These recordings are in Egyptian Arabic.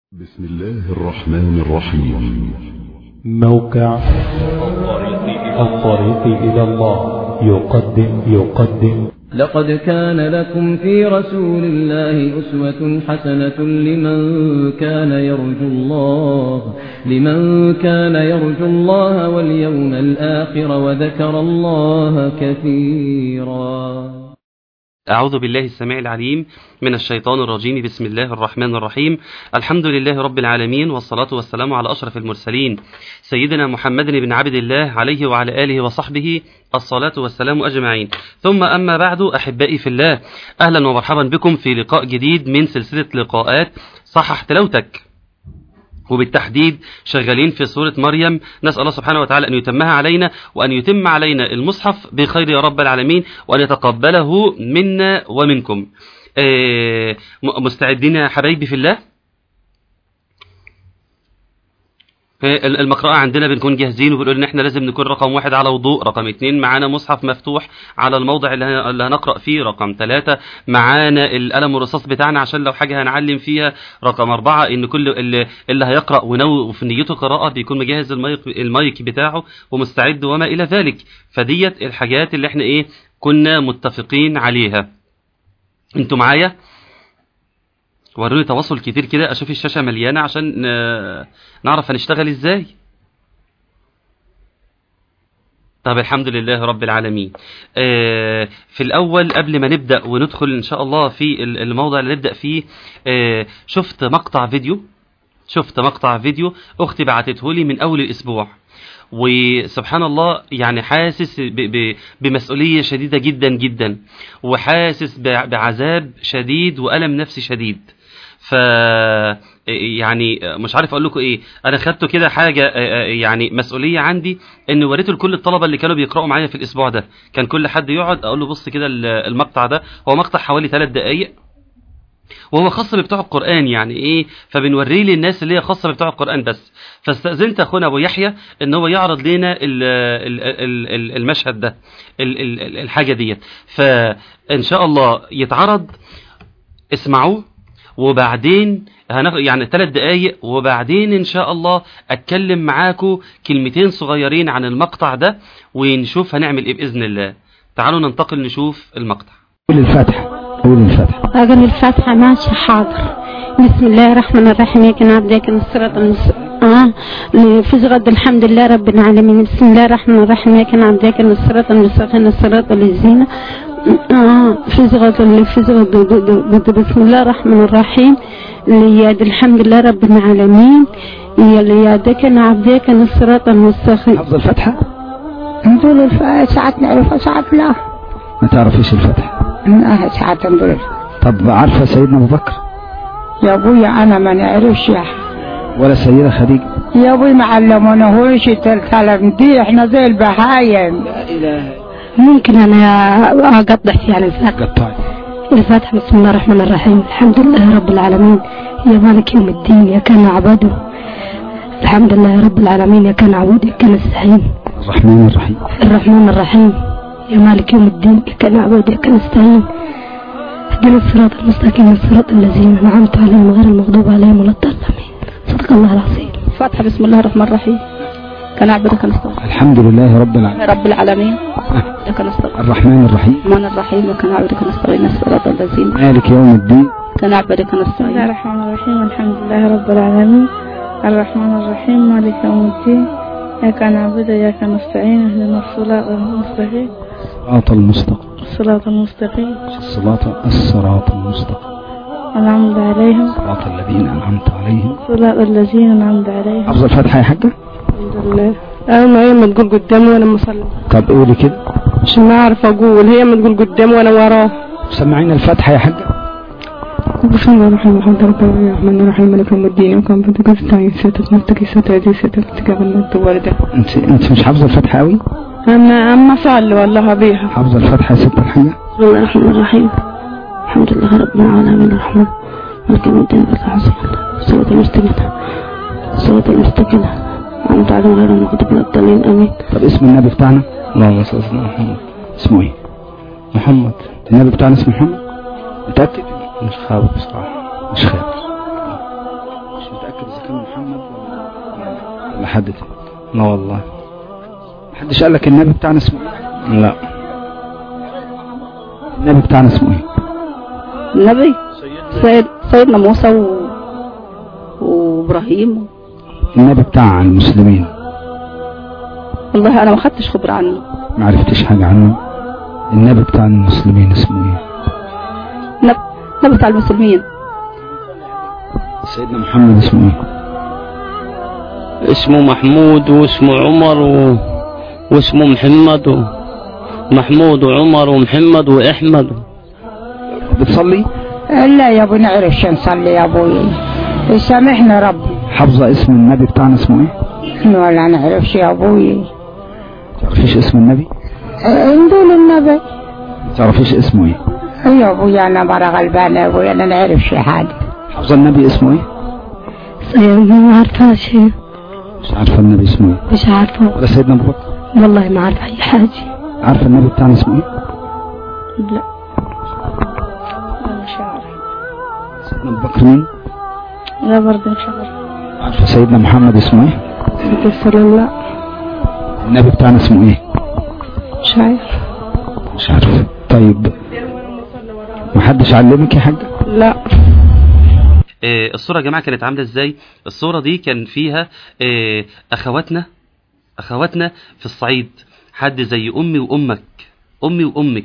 بسم الله الرحمن الرحيم موقع الطريق إلى الله يقدم يقدم لقد كان لكم في رسول الله أسوة حسنة لمن كان يرجو الله لمن كان يرجو الله واليوم الآخر وذكر الله كثيرا أعوذ بالله السميع العليم من الشيطان الرجيم بسم الله الرحمن الرحيم الحمد لله رب العالمين والصلاة والسلام على أشرف المرسلين سيدنا محمد بن عبد الله عليه وعلى آله وصحبه الصلاة والسلام أجمعين ثم أما بعد أحبائي في الله أهلا ومرحبا بكم في لقاء جديد من سلسلة لقاءات صحح تلاوتك وبالتحديد شغالين في سورة مريم نسأل الله سبحانه وتعالى أن يتمها علينا وأن يتم علينا المصحف بخير يا رب العالمين وأن يتقبله منا ومنكم آه، م- مستعدين يا حبايبي في الله ال- المقرأة عندنا بنكون جاهزين وبنقول ان احنا لازم نكون رقم واحد على وضوء رقم اتنين معانا مصحف مفتوح على الموضع اللي هن- اللي هنقرأ فيه رقم ثلاثة معانا القلم والرصاص بتاعنا عشان لو حاجة هنعلم فيها رقم أربعة ان كل اللي, اللي هيقرأ ونو في نيته قراءة بيكون مجهز المايك, المايك بتاعه ومستعد وما إلى ذلك فديت الحاجات اللي احنا ايه كنا متفقين عليها انتوا معايا وروني تواصل كتير كده اشوف الشاشة مليانة عشان آه، نعرف هنشتغل ازاي طب الحمد لله رب العالمين آه، في الأول قبل ما نبدأ وندخل إن شاء الله في ال- الموضع اللي نبدأ فيه آه، شفت مقطع فيديو شفت مقطع فيديو أختي بعتته لي من أول الأسبوع وسبحان الله يعني حاسس ب ب بمسؤولية شديدة جدا جدا وحاسس ب- بعذاب شديد وألم نفسي شديد ف يعني مش عارف اقول لكم ايه انا خدته كده حاجه آه، آه، يعني مسؤوليه عندي ان وريته لكل الطلبه اللي كانوا بيقراوا معايا في الاسبوع ده كان كل حد يقعد اقول له بص كده ال- المقطع ده هو مقطع حوالي ثلاث دقائق وهو خاص ببتوع القرآن يعني ايه فبنوريه للناس اللي هي خاصة ببتوع القرآن بس فاستأذنت اخونا ابو يحيى ان هو يعرض لنا ال ال ال ال المشهد ده ال ال ال- الحاجة ديت فان شاء الله يتعرض اسمعوه وبعدين هناخد يعني ثلاث دقايق وبعدين ان شاء الله اتكلم معاكم كلمتين صغيرين عن المقطع ده ونشوف هنعمل ايه باذن الله تعالوا ننتقل نشوف المقطع قول الفاتحة قول الفاتحة أقل الفاتحة ماشي حاضر بسم الله الرحمن الرحيم يا كنا عبدك الصراط المس... آه في غد الحمد لله رب العالمين بسم الله الرحمن الرحيم يا كنا عبدك الصراط المستقيم الصراط الذين آه في غد اللي في غد بسم الله الرحمن الرحيم لياد الحمد لله رب العالمين يا ليادك عبدك الصراط المستقيم حفظ الفاتحة نقول الف- ساعات نعرفها ساعات لا ما تعرفيش الفاتحة آه ساعات نقول طب عارفة سيدنا أبو بكر يا ابويا انا ما نعرفش يا ولا سيدة خديجة يا ابوي ما علمونهوش الكلام دي احنا زي البهايم ممكن أنا أقطع في على الفاتحة قطعي الفاتحة بسم الله الرحمن الرحيم الحمد لله رب العالمين يا مالك يوم الدين يا كان عباده الحمد لله رب العالمين يا كان عبود يا كان استعين الرحمن الرحيم الرحمن الرحيم يا مالك يوم الدين يا كان عبود يا كان استعين اهدنا الصراط المستقيم الصراط الذين أنعمت عليهم غير المغضوب عليهم ولا الضالين صدق الله العظيم فاتحة بسم الله الرحمن الرحيم كان عبدك نستغفر الحمد لله رب العالمين رب العالمين لك نستغفر الرحمن الرحيم الرحمن الرحيم وكان عبدك نستعين الصراط الذين مالك يوم الدين كان عبدك بسم الله نستعين الرحمن الرحيم الحمد لله رب العالمين الرحمن الرحيم مالك يوم الدين إياك نعبد وإياك نستعين اهدنا الصراط المستقيم صراط المستقيم الصراط المستقيم الصراط الصراط المستقيم أنعمت عليهم صراط الذين أنعمت عليهم صراط الذين أنعمت عليهم حفظ الفاتحة يا حاجة الحمد لله أنا معايا ما تقول قدامي وأنا مصلي طب قولي كده عشان ما أعرف أقول هي ما تقول قدامي وأنا وراه سمعينا الفاتحة يا حاجة بسم الله الرحمن الرحيم الحمد لله الرحمن الرحيم مالك يوم الدين وكان بدك استعين ستة نفتك ستة هذه ستة تقابل النت والدة انت انت مش حافظة الفاتحة قوي أنا أما صلي والله بيها حافظة الفاتحة يا ست الحاجة بسم الله الرحمن الرحيم الحمد لله رب العالمين الرحمن مالك يوم الدين بالعظيم صراط المستقيم صراط المستقيم أنت عليهم غير المغضوب ولا الضالين آمين طب اسم النبي بتاعنا اللهم صل على محمد اسمه ايه محمد النبي بتاعنا اسمه محمد متأكد مش خابر بصراحة مش خابر مش متأكد كان محمد ولا ولا حد تاني لا والله محدش قال لك النبي بتاعنا اسمه ايه لا النبي بتاعنا اسمه ايه النبي سيد سيدنا موسى و... وابراهيم النبي بتاع المسلمين والله انا ما خدتش خبره عنه ما عرفتش حاجة عنه النبي بتاع المسلمين اسمه ايه النبي النبي بتاع المسلمين سيدنا محمد اسمه ايه اسمه محمود واسمه عمر و... واسمه محمد و... محمود وعمر ومحمد وأحمد بتصلي لا يا ابو نعرفش نصلي يا ابوي سامحنا ربي حافظة اسم النبي بتاعنا اسمه ايه ولا نعرفش يا ابوي تعرفيش اسم النبي نقول النبي تعرفيش اسمه ايه يا ابوي انا مرة غلبانة يا ابوي انا نعرفش حاجة حافظة النبي اسمه ايه سيدنا ما عارفاش مش عارفة النبي اسمه ايه مش عارفة ولا سيدنا ابو بكر والله ما عارفة أي حاجة عارفة النبي بتاعنا اسمه ايه لا مش عارف سيدنا ابو بكر مين لا برضه مش عارف عارفة سيدنا محمد اسمه ايه عليه السلام لا النبي بتاعنا اسمه ايه مش عارف مش عارف طيب محدش علمك يا حاجة لا آه، الصورة يا جماعة كانت عاملة ازاي الصورة دي كان فيها آه، اخواتنا اخواتنا في الصعيد حد زي امي وامك امي وامك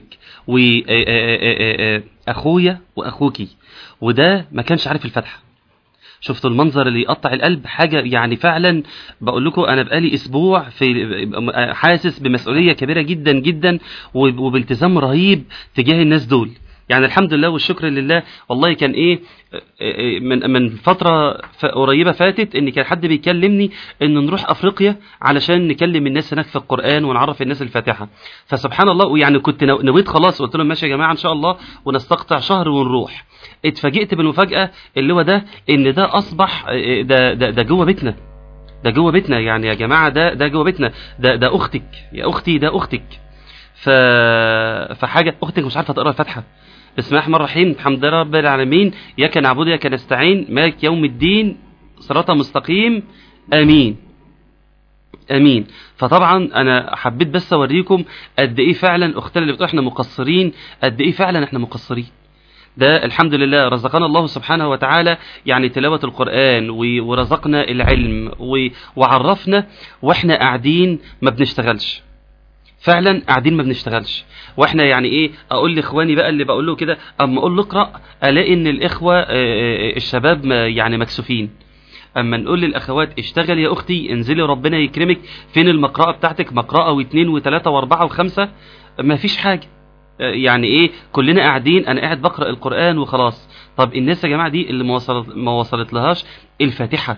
واخويا واخوكي وده ما كانش عارف الفتحة شفتوا المنظر اللي يقطع القلب حاجة يعني فعلا بقول لكم انا بقالي اسبوع في حاسس بمسؤولية كبيرة جدا جدا وب- وبالتزام رهيب تجاه الناس دول يعني الحمد لله والشكر لله والله كان ايه إيه من من فتره ف- قريبه فاتت ان كان حد بيكلمني ان نروح افريقيا علشان نكلم الناس هناك في القران ونعرف الناس الفاتحه فسبحان الله ويعني كنت نو- نويت خلاص قلت لهم ماشي يا جماعه ان شاء الله ونستقطع شهر ونروح اتفاجئت بالمفاجاه اللي هو ده ان ده اصبح إيه، ده ده, ده جوه بيتنا ده جوه بيتنا يعني يا جماعه ده ده جوه بيتنا ده ده اختك يا اختي ده اختك ف فحاجه اختك مش عارفه تقرا الفاتحه بسم الله الرحمن الرحيم الحمد لله رب العالمين اياك نعبد واياك نستعين مالك يوم الدين صراط مستقيم امين امين فطبعا انا حبيت بس اوريكم قد ايه فعلا اختنا اللي بتقول احنا مقصرين قد ايه فعلا احنا مقصرين ده الحمد لله رزقنا الله سبحانه وتعالى يعني تلاوة القرآن و- ورزقنا العلم و- وعرفنا واحنا قاعدين ما بنشتغلش فعلا قاعدين ما بنشتغلش واحنا يعني ايه اقول لاخواني بقى اللي بقول له كده اما اقول له اقرا الاقي ان الاخوه آه، آه، الشباب ما- يعني مكسوفين اما نقول للاخوات اشتغل يا اختي انزلي ربنا يكرمك فين المقرأة بتاعتك مقرأة واثنين وثلاثة واربعة وخمسة ما فيش حاجة آه، يعني ايه كلنا قاعدين انا قاعد بقرأ القرآن وخلاص طب الناس يا جماعة دي اللي ما وصلت ما وصلت لهاش الفاتحة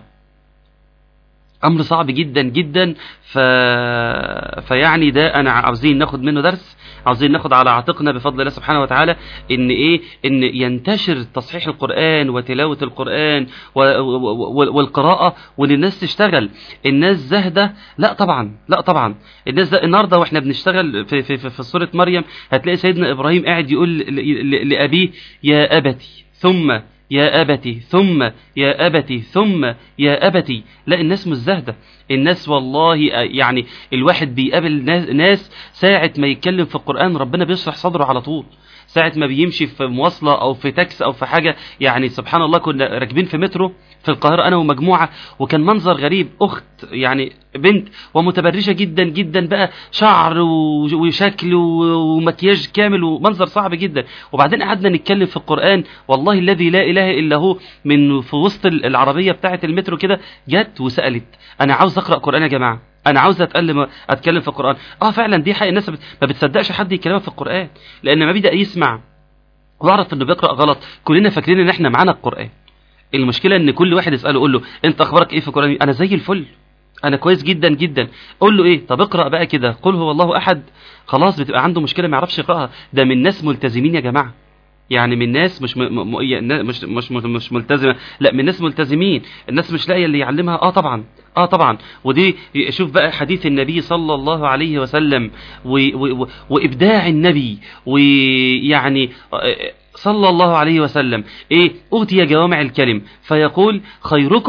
امر صعب جدا جدا ف... فيعني ده انا عاوزين ناخد منه درس عاوزين ناخد على عاتقنا بفضل الله سبحانه وتعالى ان ايه ان ينتشر تصحيح القران وتلاوه القران و... و... و... والقراءه وان الناس تشتغل الناس زاهده لا طبعا لا طبعا الناس ده النهارده واحنا بنشتغل في في في, في سوره مريم هتلاقي سيدنا ابراهيم قاعد يقول ل... ل... لابيه يا ابتي ثم يا أبتي ثم يا أبتي ثم يا أبتي لا الناس مش زاهدة الناس والله يعني الواحد بيقابل ناس, ناس ساعة ما يتكلم في القرآن ربنا بيشرح صدره على طول ساعة ما بيمشي في مواصلة أو في تاكس أو في حاجة يعني سبحان الله كنا راكبين في مترو في القاهرة أنا ومجموعة وكان منظر غريب أخت يعني بنت ومتبرجة جدا جدا بقى شعر و- وشكل و- ومكياج كامل ومنظر صعب جدا وبعدين قعدنا نتكلم في القرآن والله الذي لا إله إلا هو من في وسط العربية بتاعة المترو كده جت وسألت أنا عاوز أقرأ قرآن يا جماعة انا عاوز اتكلم اتكلم في القران اه فعلا دي حقيقه الناس ما بتصدقش حد يكلمها في القران لان ما بيبدا يسمع واعرف انه بيقرا غلط كلنا فاكرين ان احنا معانا القران المشكله ان كل واحد يساله يقول له انت اخبارك ايه في القران انا زي الفل انا كويس جدا جدا قول له ايه طب اقرا بقى كده قل هو الله احد خلاص بتبقى عنده مشكله ما يعرفش يقراها ده من ناس ملتزمين يا جماعه يعني من ناس مش م... م... م... مش مش مش مش ملتزمه لا من ناس ملتزمين الناس مش لاقيه اللي يعلمها اه طبعا اه طبعا ودي شوف بقى حديث النبي صلى الله عليه وسلم و... و... و... وابداع النبي ويعني صلى الله عليه وسلم ايه اوتي جوامع الكلم فيقول خيركم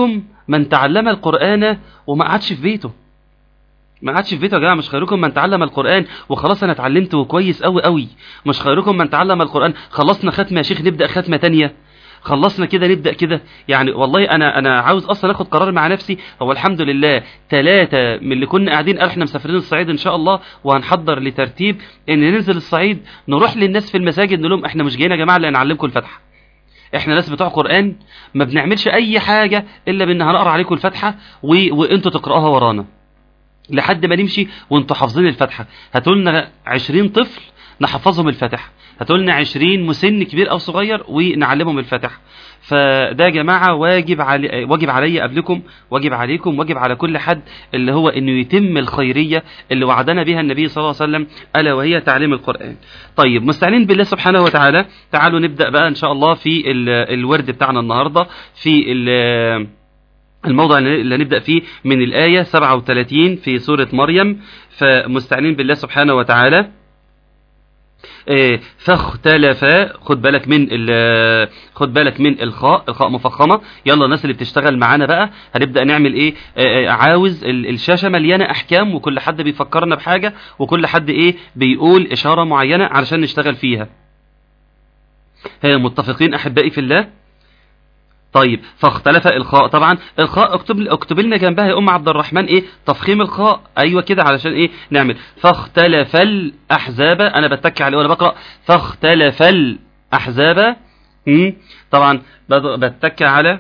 من تعلم القرآن وما قعدش في بيته ما قعدش في بيته يا جماعه مش خيركم من تعلم القرآن وخلاص انا اتعلمت وكويس قوي قوي مش خيركم من تعلم القرآن خلصنا ختمه يا شيخ نبدأ ختمه تانية خلصنا كده نبدأ كده يعني والله انا انا عاوز اصلا اخد قرار مع نفسي هو الحمد لله ثلاثة من اللي كنا قاعدين قالوا احنا مسافرين الصعيد ان شاء الله وهنحضر لترتيب ان ننزل الصعيد نروح للناس في المساجد نقول لهم احنا مش جايين يا جماعه اللي نعلمكم الفاتحه احنا ناس بتوع قرآن ما بنعملش اي حاجة الا بان هنقرا عليكم الفاتحة و... وانتوا تقرأوها ورانا لحد ما نمشي وانتوا حافظين الفاتحة هاتوا لنا 20 طفل نحفظهم الفاتحة هاتوا لنا 20 مسن كبير او صغير ونعلمهم الفاتحة فده يا جماعة واجب علي واجب علي قبلكم واجب عليكم واجب على كل حد اللي هو انه يتم الخيرية اللي وعدنا بها النبي صلى الله عليه وسلم الا وهي تعليم القرآن طيب مستعينين بالله سبحانه وتعالى تعالوا نبدأ بقى ان شاء الله في ال- الورد بتاعنا النهاردة في ال- الموضع اللي نبدأ فيه من الآية 37 في سورة مريم فمستعينين بالله سبحانه وتعالى إيه، فاختلف خد بالك من ال- خد بالك من الخاء الخاء مفخمه يلا الناس اللي بتشتغل معانا بقى هنبدا نعمل ايه آه، آه، عاوز ال- الشاشه مليانه احكام وكل حد بيفكرنا بحاجه وكل حد ايه بيقول اشاره معينه علشان نشتغل فيها ها متفقين احبائي في الله طيب فاختلف الخاء طبعا الخاء اكتب اكتب لنا جنبها يا ام عبد الرحمن ايه تفخيم الخاء ايوه كده علشان ايه نعمل فاختلف الاحزاب انا بتك عليه وانا بقرا فاختلف الاحزاب مم. طبعا بض- بتك على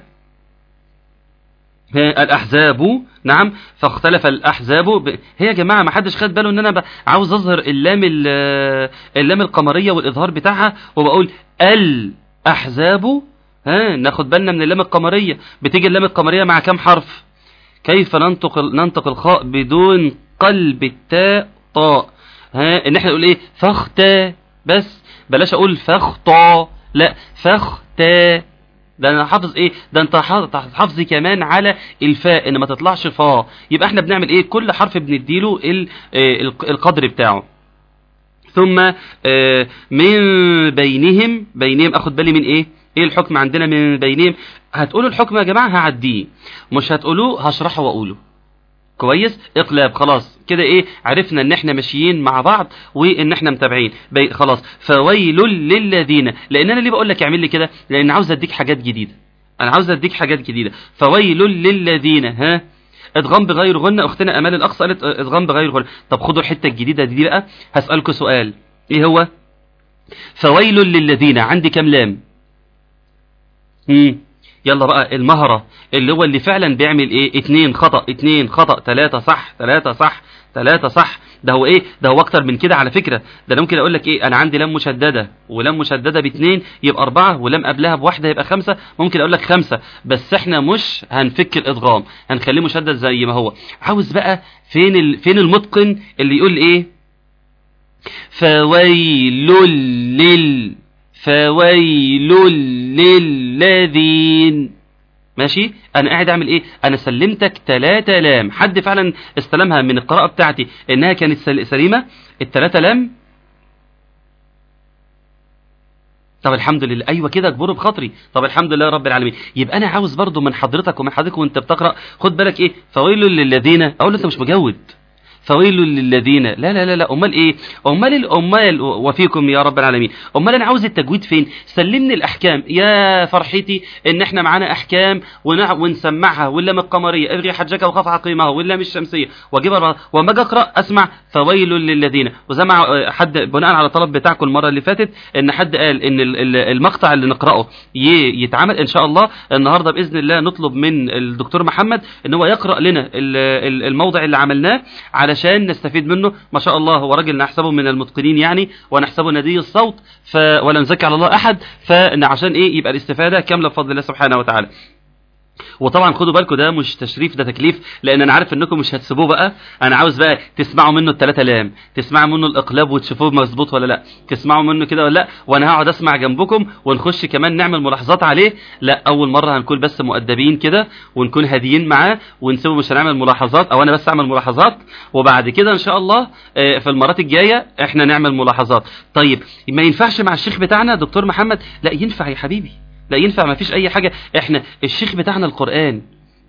ها، الاحزاب نعم فاختلف الاحزاب ب... هي يا جماعه ما حدش خد باله ان انا ب... عاوز اظهر اللام ال- اللام القمريه والاظهار بتاعها وبقول الاحزاب ها ناخد بالنا من اللام القمريه بتيجي اللام القمريه مع كام حرف كيف ننطق ننطق الخاء بدون قلب التاء طاء ها ان احنا نقول ايه فختا بس بلاش اقول فخطا لا فختا ده انا حافظ ايه ده انت حافظ- حافظي كمان على الفاء ان ما تطلعش فا يبقى احنا بنعمل ايه كل حرف بنديله ال- آه، الق- القدر بتاعه ثم آه، من بينهم بينهم اخد بالي من ايه ايه الحكم عندنا من بينهم هتقولوا الحكم يا جماعه هعديه مش هتقولوه هشرحه واقوله كويس اقلاب خلاص كده ايه عرفنا ان احنا ماشيين مع بعض وان احنا متابعين بي خلاص فويل للذين لان انا ليه بقول لك اعمل لي كده لان عاوز اديك حاجات جديده انا عاوز اديك حاجات جديده فويل للذين ها ادغام بغير غنة اختنا امال الاقصى قالت ادغام بغير غنة طب خدوا الحته الجديده دي بقى هسالكم سؤال ايه هو فويل للذين عندي كام لام مم. يلا بقى المهرة اللي هو اللي فعلا بيعمل ايه اتنين خطأ اتنين خطأ تلاتة صح تلاتة صح تلاتة صح ده هو ايه ده هو اكتر من كده على فكرة ده انا ممكن اقول لك ايه انا عندي لام مشددة ولام مشددة باتنين يبقى اربعة ولام قبلها بواحدة يبقى خمسة ممكن اقول لك خمسة بس احنا مش هنفك الادغام هنخليه مشدد زي ما هو عاوز بقى فين ال... فين المتقن اللي يقول ايه فويل لل فويل للذين ماشي انا قاعد اعمل ايه انا سلمتك ثلاثة لام حد فعلا استلمها من القراءة بتاعتي انها كانت سل- سليمة الثلاثة لام طب الحمد لله ايوه كده اجبره بخاطري طب الحمد لله رب العالمين يبقى انا عاوز برضو من حضرتك ومن حضرتك وانت بتقرا خد بالك ايه فويل للذين اقول له انت مش مجود فويل للذين لا لا لا لا امال ايه امال الامال وفيكم يا رب العالمين امال انا عاوز التجويد فين سلمني الاحكام يا فرحتي ان احنا معانا احكام ونع... ونسمعها واللام القمريه ابغي حجك وخاف عقيمه واللام الشمسيه واجيبها وما اجي اقرا اسمع فويل للذين وزي ما حد بناء على طلب بتاعكم المره اللي فاتت ان حد قال ان ال- ال- المقطع اللي نقراه ي- يتعمل ان شاء الله النهارده باذن الله نطلب من الدكتور محمد ان هو يقرا لنا ال- ال- الموضع اللي عملناه علشان نستفيد منه ما شاء الله هو راجل نحسبه من المتقنين يعني ونحسبه ندي الصوت ف ولا نزكي على الله احد فعشان ايه يبقى الاستفاده كامله بفضل الله سبحانه وتعالى وطبعا خدوا بالكم ده مش تشريف ده تكليف لان انا عارف انكم مش هتسيبوه بقى انا عاوز بقى تسمعوا منه الثلاثه لام تسمعوا منه الاقلاب وتشوفوه مظبوط ولا لا تسمعوا منه كده ولا لا وانا هقعد اسمع جنبكم ونخش كمان نعمل ملاحظات عليه لا اول مره هنكون بس مؤدبين كده ونكون هاديين معاه ونسيبه مش هنعمل ملاحظات او انا بس اعمل ملاحظات وبعد كده ان شاء الله آه، في المرات الجايه احنا نعمل ملاحظات طيب ما ينفعش مع الشيخ بتاعنا دكتور محمد لا ينفع يا حبيبي لا ينفع ما فيش اي حاجه احنا الشيخ بتاعنا القران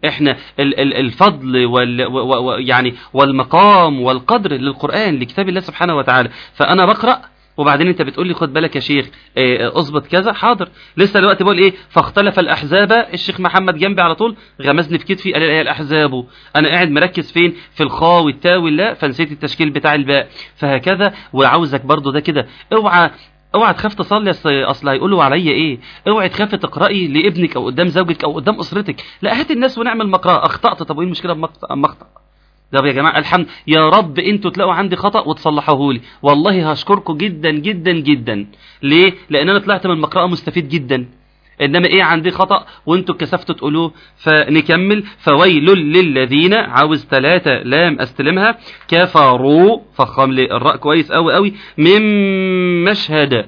احنا ال ال الفضل وال و و و يعني والمقام والقدر للقرآن لكتاب الله سبحانه وتعالى فأنا بقرأ وبعدين انت بتقول لي خد بالك يا شيخ اه، اظبط كذا حاضر لسه دلوقتي بقول ايه فاختلف الاحزاب الشيخ محمد جنبي على طول غمزني في كتفي قال لي ايه الاحزاب انا قاعد مركز فين في الخاء والتاء واللا فنسيت التشكيل بتاع الباء فهكذا وعاوزك برضو ده كده اوعى اوعى تخاف تصلي اصل اصل هيقولوا عليا ايه اوعي تخافي تقراي لابنك او قدام زوجك او قدام اسرتك لا هات الناس ونعمل مقرأة اخطات طب وايه المشكله بمقطع مقطع طب يا جماعه الحمد يا رب انتوا تلاقوا عندي خطا وتصلحوه لي والله هشكركم جدا جدا جدا ليه لان انا طلعت من المقرأة مستفيد جدا انما ايه عندي خطأ وانتوا اتكسفتوا تقولوه فنكمل فويل للذين عاوز ثلاثة لام استلمها كفروا فخم لي الراء كويس قوي قوي من مشهد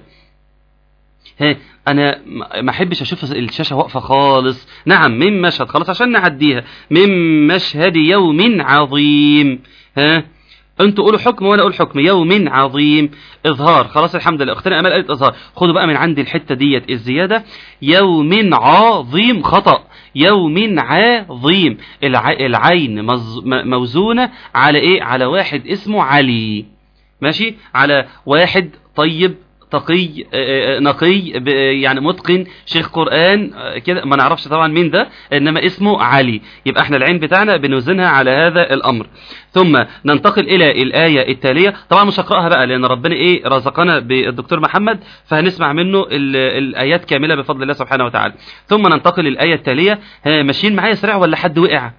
ها انا ما احبش اشوف الشاشه واقفه خالص نعم من مشهد خلاص عشان نعديها من مشهد يوم عظيم ها انتوا قولوا حكم وانا اقول حكم يوم عظيم اظهار خلاص الحمد لله اختنا امال قالت اظهار خدوا بقى من عندي الحته ديت الزياده يوم عظيم خطا يوم عظيم الع... العين مز... موزونه على ايه على واحد اسمه علي ماشي على واحد طيب تقي نقي يعني متقن شيخ قرآن كده ما نعرفش طبعا مين ده انما اسمه علي يبقى احنا العين بتاعنا بنوزنها على هذا الامر ثم ننتقل الى الايه التاليه طبعا مش هقراها بقى لان ربنا ايه رزقنا بالدكتور محمد فهنسمع منه الايات كامله بفضل الله سبحانه وتعالى ثم ننتقل للايه التاليه ماشيين معايا سريع ولا حد وقع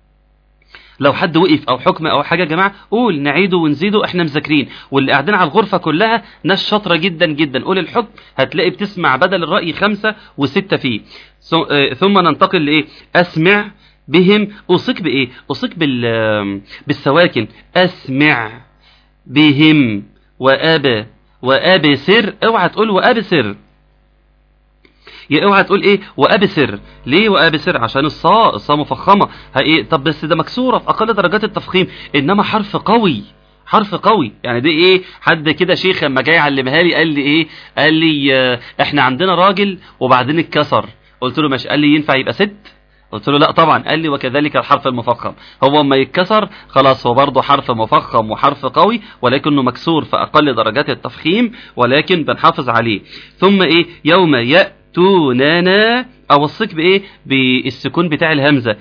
لو حد وقف او حكم او حاجه يا جماعه قول نعيده ونزيده احنا مذاكرين واللي قاعدين على الغرفه كلها ناس شاطره جدا جدا قول الحكم هتلاقي بتسمع بدل الراي خمسه وسته فيه ثم ننتقل لايه اسمع بهم اوصيك بايه اوصيك بال بالسواكن اسمع بهم وابى وابصر اوعى تقول وابصر يا اوعى تقول ايه وابصر ليه وابصر عشان الصاء الصاء مفخمه ايه طب بس ده مكسوره في اقل درجات التفخيم انما حرف قوي حرف قوي يعني دي ايه حد كده شيخ لما جاي يعلمها لي قال لي ايه قال لي اه احنا عندنا راجل وبعدين اتكسر قلت له ماشي قال لي ينفع يبقى ست قلت له لا طبعا قال لي وكذلك الحرف المفخم هو اما يتكسر خلاص هو برضه حرف مفخم وحرف قوي ولكنه مكسور في اقل درجات التفخيم ولكن بنحافظ عليه ثم ايه يوم يأ يأتوننا أوصيك بإيه بالسكون بتاع الهمزة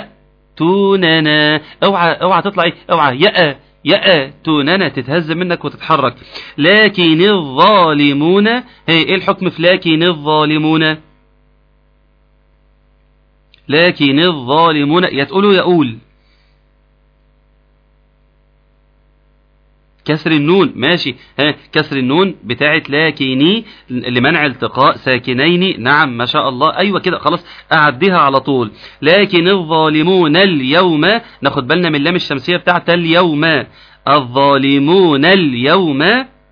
يأتوننا اوعى اوعى تطلع ايه اوعى يأ يأتوننا تتهز منك وتتحرك لكن الظالمون هي ايه الحكم في لكن الظالمون لكن الظالمون يا تقولوا يقول كسر النون ماشي ها كسر النون بتاعت لكني لمنع التقاء ساكنين نعم ما شاء الله ايوه كده خلاص اعديها على طول لكن الظالمون اليوم ناخد بالنا من اللام الشمسيه بتاعت اليوم الظالمون اليوم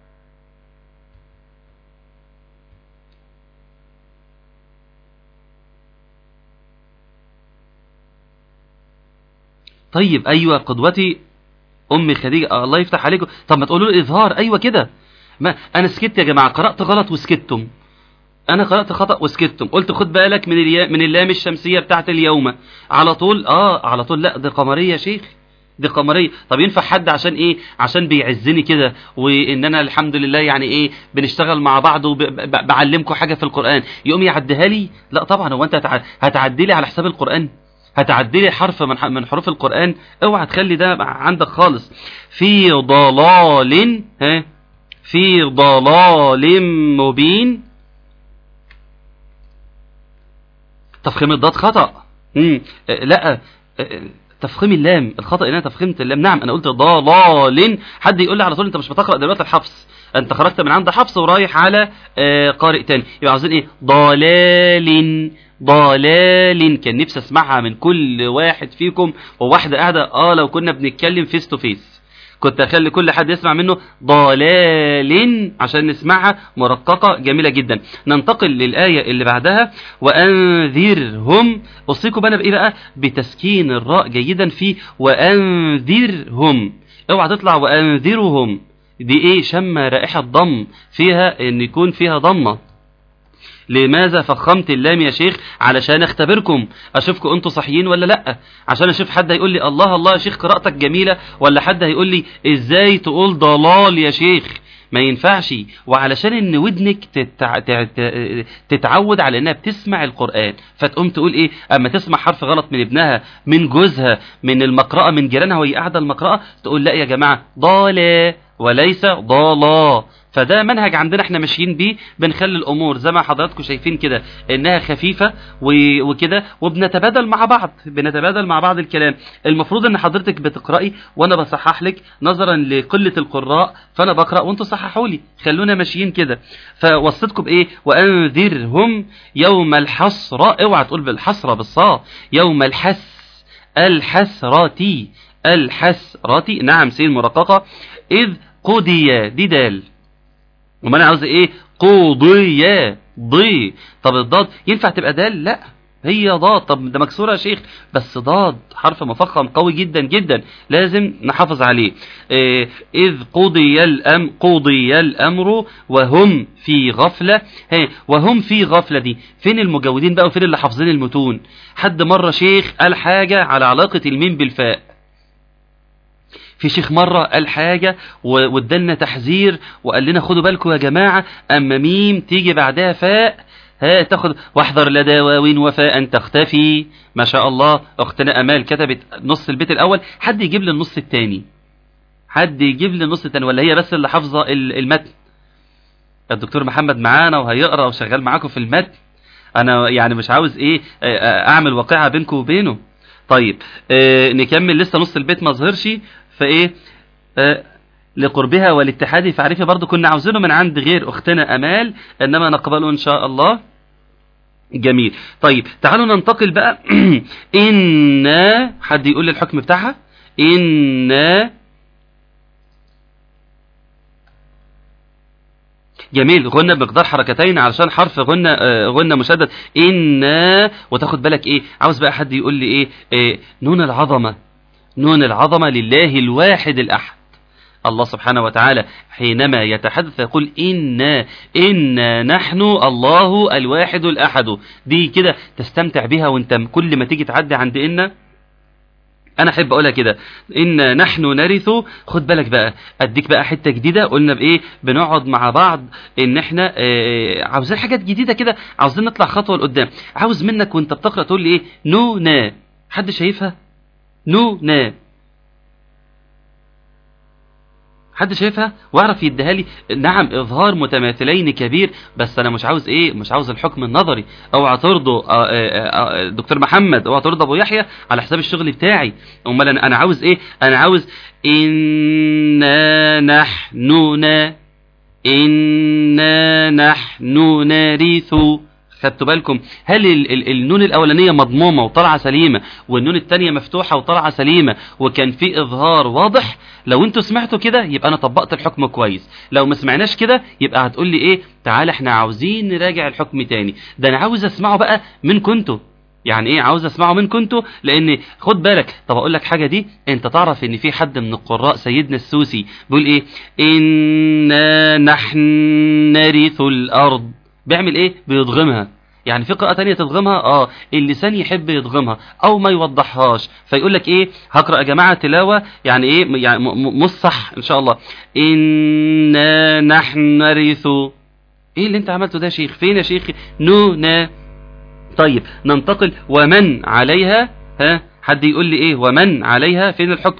طيب ايوه قدوتي ام خديجه الله يفتح عليكم طب ما تقولوا له اظهار ايوه كده ما انا سكت يا جماعه قرات غلط وسكتتم انا قرات خطا وسكتتم قلت خد بالك من اليا من اللام الشمسيه بتاعت اليوم على طول اه على طول لا دي قمريه يا شيخ دي قمريه طب ينفع حد عشان ايه عشان بيعزني كده وان انا الحمد لله يعني ايه بنشتغل مع بعض وبعلمكم حاجه في القران يقوم يعديها لي لا طبعا هو انت هتعدي لي على حساب القران هتعدلي حرف من من حروف القرآن اوعى تخلي ده عندك خالص في ضلال ها في ضلال مبين تفخيم الضاد خطأ مم. لا تفخيم اللام الخطأ ان انا تفخيمت اللام نعم انا قلت ضلال حد يقول لي على طول انت مش بتقرأ دلوقتي الحفص انت خرجت من عند حفص ورايح على آه قارئ تاني يبقى عاوزين ايه ضلال ضلال كان نفسي اسمعها من كل واحد فيكم وواحدة قاعدة اه لو كنا بنتكلم فيس تو فيس كنت اخلي كل حد يسمع منه ضلال عشان نسمعها مرققة جميلة جدا ننتقل للآية اللي بعدها وأنذرهم أوصيكم أنا بإيه بقى بتسكين الراء جيدا في وأنذرهم اوعى تطلع وأنذرهم دي ايه شم رائحة ضم فيها ان يكون فيها ضمة لماذا فخمت اللام يا شيخ علشان اختبركم اشوفكم انتوا صحيين ولا لا عشان اشوف حد هيقول لي الله الله يا شيخ قراءتك جميله ولا حد هيقول لي ازاي تقول ضلال يا شيخ ما ينفعش وعلشان ان ودنك تتع... تع- تتعود على انها بتسمع القرآن فتقوم تقول ايه اما تسمع حرف غلط من ابنها من جوزها من المقرأة من جيرانها وهي قاعدة المقرأة تقول لا يا جماعة ضالة وليس ضالا فده منهج عندنا احنا ماشيين بيه بنخلي الامور زي ما حضراتكم شايفين كده انها خفيفه و- وكده وبنتبادل مع بعض بنتبادل مع بعض الكلام المفروض ان حضرتك بتقراي وانا بصحح لك نظرا لقله القراء فانا بقرا وانتوا صححوا لي خلونا ماشيين كده فوصيتكم بايه وانذرهم يوم الحسره اوعى تقول بالحسره بالصاد يوم الحس الحسرة الحسرة نعم سين مرققة إذ قضي دي دال وما انا عاوز ايه قضي ضي طب الضاد ينفع تبقى دال لا هي ضاد طب ده مكسوره يا شيخ بس ضاد حرف مفخم قوي جدا جدا لازم نحافظ عليه إيه اذ قضي الام قضي الامر وهم في غفله هي وهم في غفله دي فين المجودين بقى وفين اللي حافظين المتون حد مره شيخ قال حاجه على علاقه الميم بالفاء في شيخ مرة قال حاجة و- وادالنا تحذير وقال لنا خدوا بالكم يا جماعة أما ميم تيجي بعدها فاء ها تاخد واحذر لدى واوين وفاء تختفي ما شاء الله اختنا امال كتبت نص البيت الاول حد يجيب لي النص الثاني حد يجيب لي النص الثاني ولا هي بس اللي حافظه ال- المتن الدكتور محمد معانا وهيقرا وشغال معاكم في المتن انا يعني مش عاوز ايه آه، آه، اعمل واقعه بينكم وبينه طيب آه نكمل لسه نص البيت ما ظهرش فايه آه لقربها والاتحاد فعرفي برضو كنا عاوزينه من عند غير اختنا امال انما نقبله ان شاء الله جميل طيب تعالوا ننتقل بقى ان حد يقول لي الحكم بتاعها ان جميل غنى بمقدار حركتين علشان حرف غنى آه، غنى مشدد ان وتاخد بالك ايه عاوز بقى حد يقول لي ايه, إيه نون العظمه نون العظمه لله الواحد الاحد الله سبحانه وتعالى حينما يتحدث يقول إنا إنا نحن الله الواحد الأحد دي كده تستمتع بها وانت كل ما تيجي تعدي عند إنا انا احب اقولها كده ان نحن نرث خد بالك بقى اديك بقى حته جديده قلنا بايه بنقعد مع بعض ان احنا آه عاوزين حاجات جديده كده عاوزين نطلع خطوه لقدام عاوز منك وانت بتقرا تقول لي ايه نو نا حد شايفها نو نا حد شايفها واعرف يديها لي نعم اظهار متماثلين كبير بس انا مش عاوز ايه مش عاوز الحكم النظري اوعى ترضوا آه، آه، آه، دكتور محمد اوعى ترضى ابو يحيى على حساب الشغل بتاعي امال انا انا عاوز ايه انا عاوز انا نحن نا انا نحن نرث خدتوا بالكم هل ال ال النون الاولانيه مضمومه وطالعه سليمه والنون الثانيه مفتوحه وطالعه سليمه وكان في اظهار واضح لو انتوا سمعتوا كده يبقى انا طبقت الحكم كويس لو ما سمعناش كده يبقى هتقول لي ايه تعالى احنا عاوزين نراجع الحكم تاني ده انا عاوز اسمعه بقى من كنتوا يعني ايه عاوز اسمعه من كنتوا لان خد بالك طب اقول لك حاجه دي انت تعرف ان في حد من القراء سيدنا السوسي بيقول ايه انا نحن نرث الارض بيعمل ايه بيضغمها يعني في قراءة تانية تضغمها اه اللسان يحب يضغمها او ما يوضحهاش فيقول لك ايه هقرأ يا جماعة تلاوة يعني ايه يعني م- م- مش صح ان شاء الله انا نحن نرث ايه اللي انت عملته ده يا شيخ فين يا شيخ نو نا طيب ننتقل ومن عليها ها حد يقول لي ايه ومن عليها فين الحكم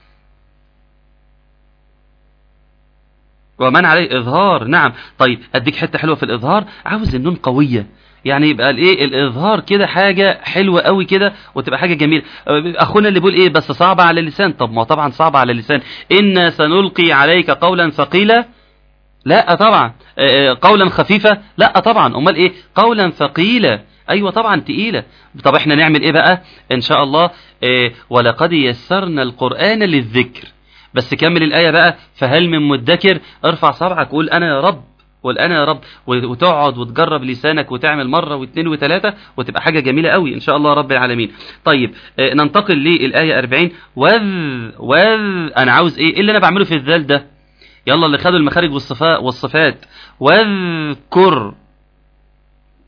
ومن عليه اظهار نعم طيب اديك حته حلوه في الاظهار عاوز النون قويه يعني يبقى الايه الاظهار كده حاجه حلوه قوي كده وتبقى حاجه جميله اخونا اللي بيقول ايه بس صعبه على اللسان طب ما هو طبعا صعبه على اللسان ان سنلقي عليك قولا ثقيلا لا طبعا آه، آه، قولا خفيفة لا طبعا امال ايه قولا ثقيلة ايوه طبعا تقيلة طب احنا نعمل ايه بقى ان شاء الله آه، ولقد يسرنا القرآن للذكر بس كمل الآية بقى فهل من مدكر ارفع صبعك قول انا يا رب قول انا يا رب و- وتقعد وتجرب لسانك وتعمل مرة واثنين وثلاثة وتبقى حاجة جميلة قوي ان شاء الله رب العالمين طيب آه، ننتقل للآية 40 وذ وذ انا عاوز ايه إيه اللي انا بعمله في الذال ده يلا اللي خدوا المخارج والصفات والصفات واذكر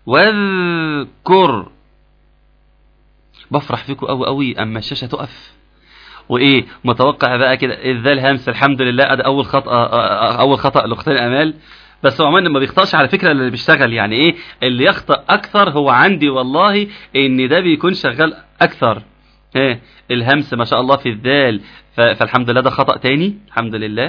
واذكر بفرح فيكم قوي قوي اما الشاشه تقف وايه متوقع بقى كده الذال همس الحمد لله ادي اول خطا اول خطا لاختنا امال بس هو عموما ما بيخطاش على فكره اللي بيشتغل يعني ايه اللي يخطا اكثر هو عندي والله ان ده بيكون شغال اكثر ايه الهمس ما شاء الله في الذال ف- فالحمد لله ده خطا تاني الحمد لله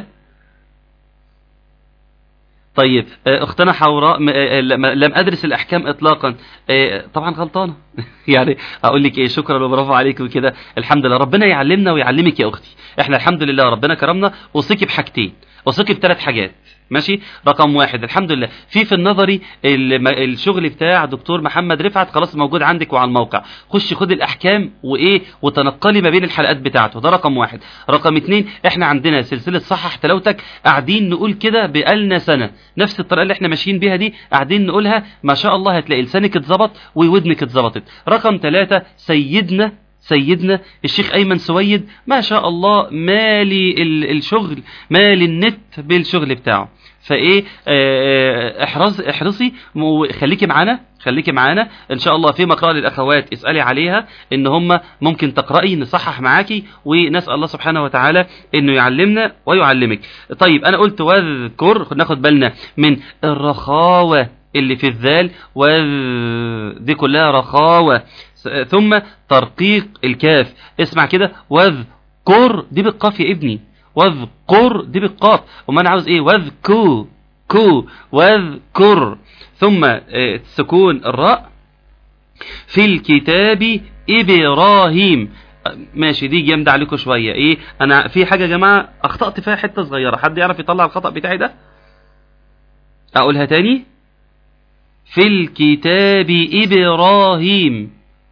طيب آه، اختنا حوراء م- آه، لم لم ادرس الاحكام اطلاقا آه، طبعا غلطانه يعني اقول لك ايه شكرا وبرافو عليك وكده الحمد لله ربنا يعلمنا ويعلمك يا اختي احنا الحمد لله ربنا كرمنا اوصيكي بحاجتين اوصيكي بثلاث حاجات ماشي رقم واحد الحمد لله في في النظري الم- الشغل بتاع دكتور محمد رفعت خلاص موجود عندك وعلى الموقع خشي خدي الاحكام وايه وتنقلي ما بين الحلقات بتاعته ده رقم واحد رقم اتنين احنا عندنا سلسله صحح تلاوتك قاعدين نقول كده بقالنا سنه نفس الطريقه اللي احنا ماشيين بيها دي قاعدين نقولها ما شاء الله هتلاقي لسانك اتظبط وودنك اتظبطت رقم ثلاثة سيدنا سيدنا الشيخ أيمن سويد ما شاء الله مالي ال- الشغل مالي النت بالشغل بتاعه فايه آه، احرص احرصي مو- خليكي معانا خليكي معانا ان شاء الله في مقرأة للاخوات اسالي عليها ان هم ممكن تقراي نصحح معاكي ونسال الله سبحانه وتعالى انه يعلمنا ويعلمك طيب انا قلت واذكر ناخد بالنا من الرخاوه اللي في الذال وذ دي كلها رخاوه س- ثم ترقيق الكاف اسمع كده واذكر دي بالقاف يا ابني واذكر دي بالقاف وما انا عاوز ايه واذكو كو واذكر ثم آه، سكون الراء في الكتاب ابراهيم آه، ماشي دي جامده عليكم شويه ايه انا في حاجه يا جماعه اخطات فيها حته صغيره حد يعرف يطلع الخطا بتاعي ده اقولها تاني في الكتاب ابراهيم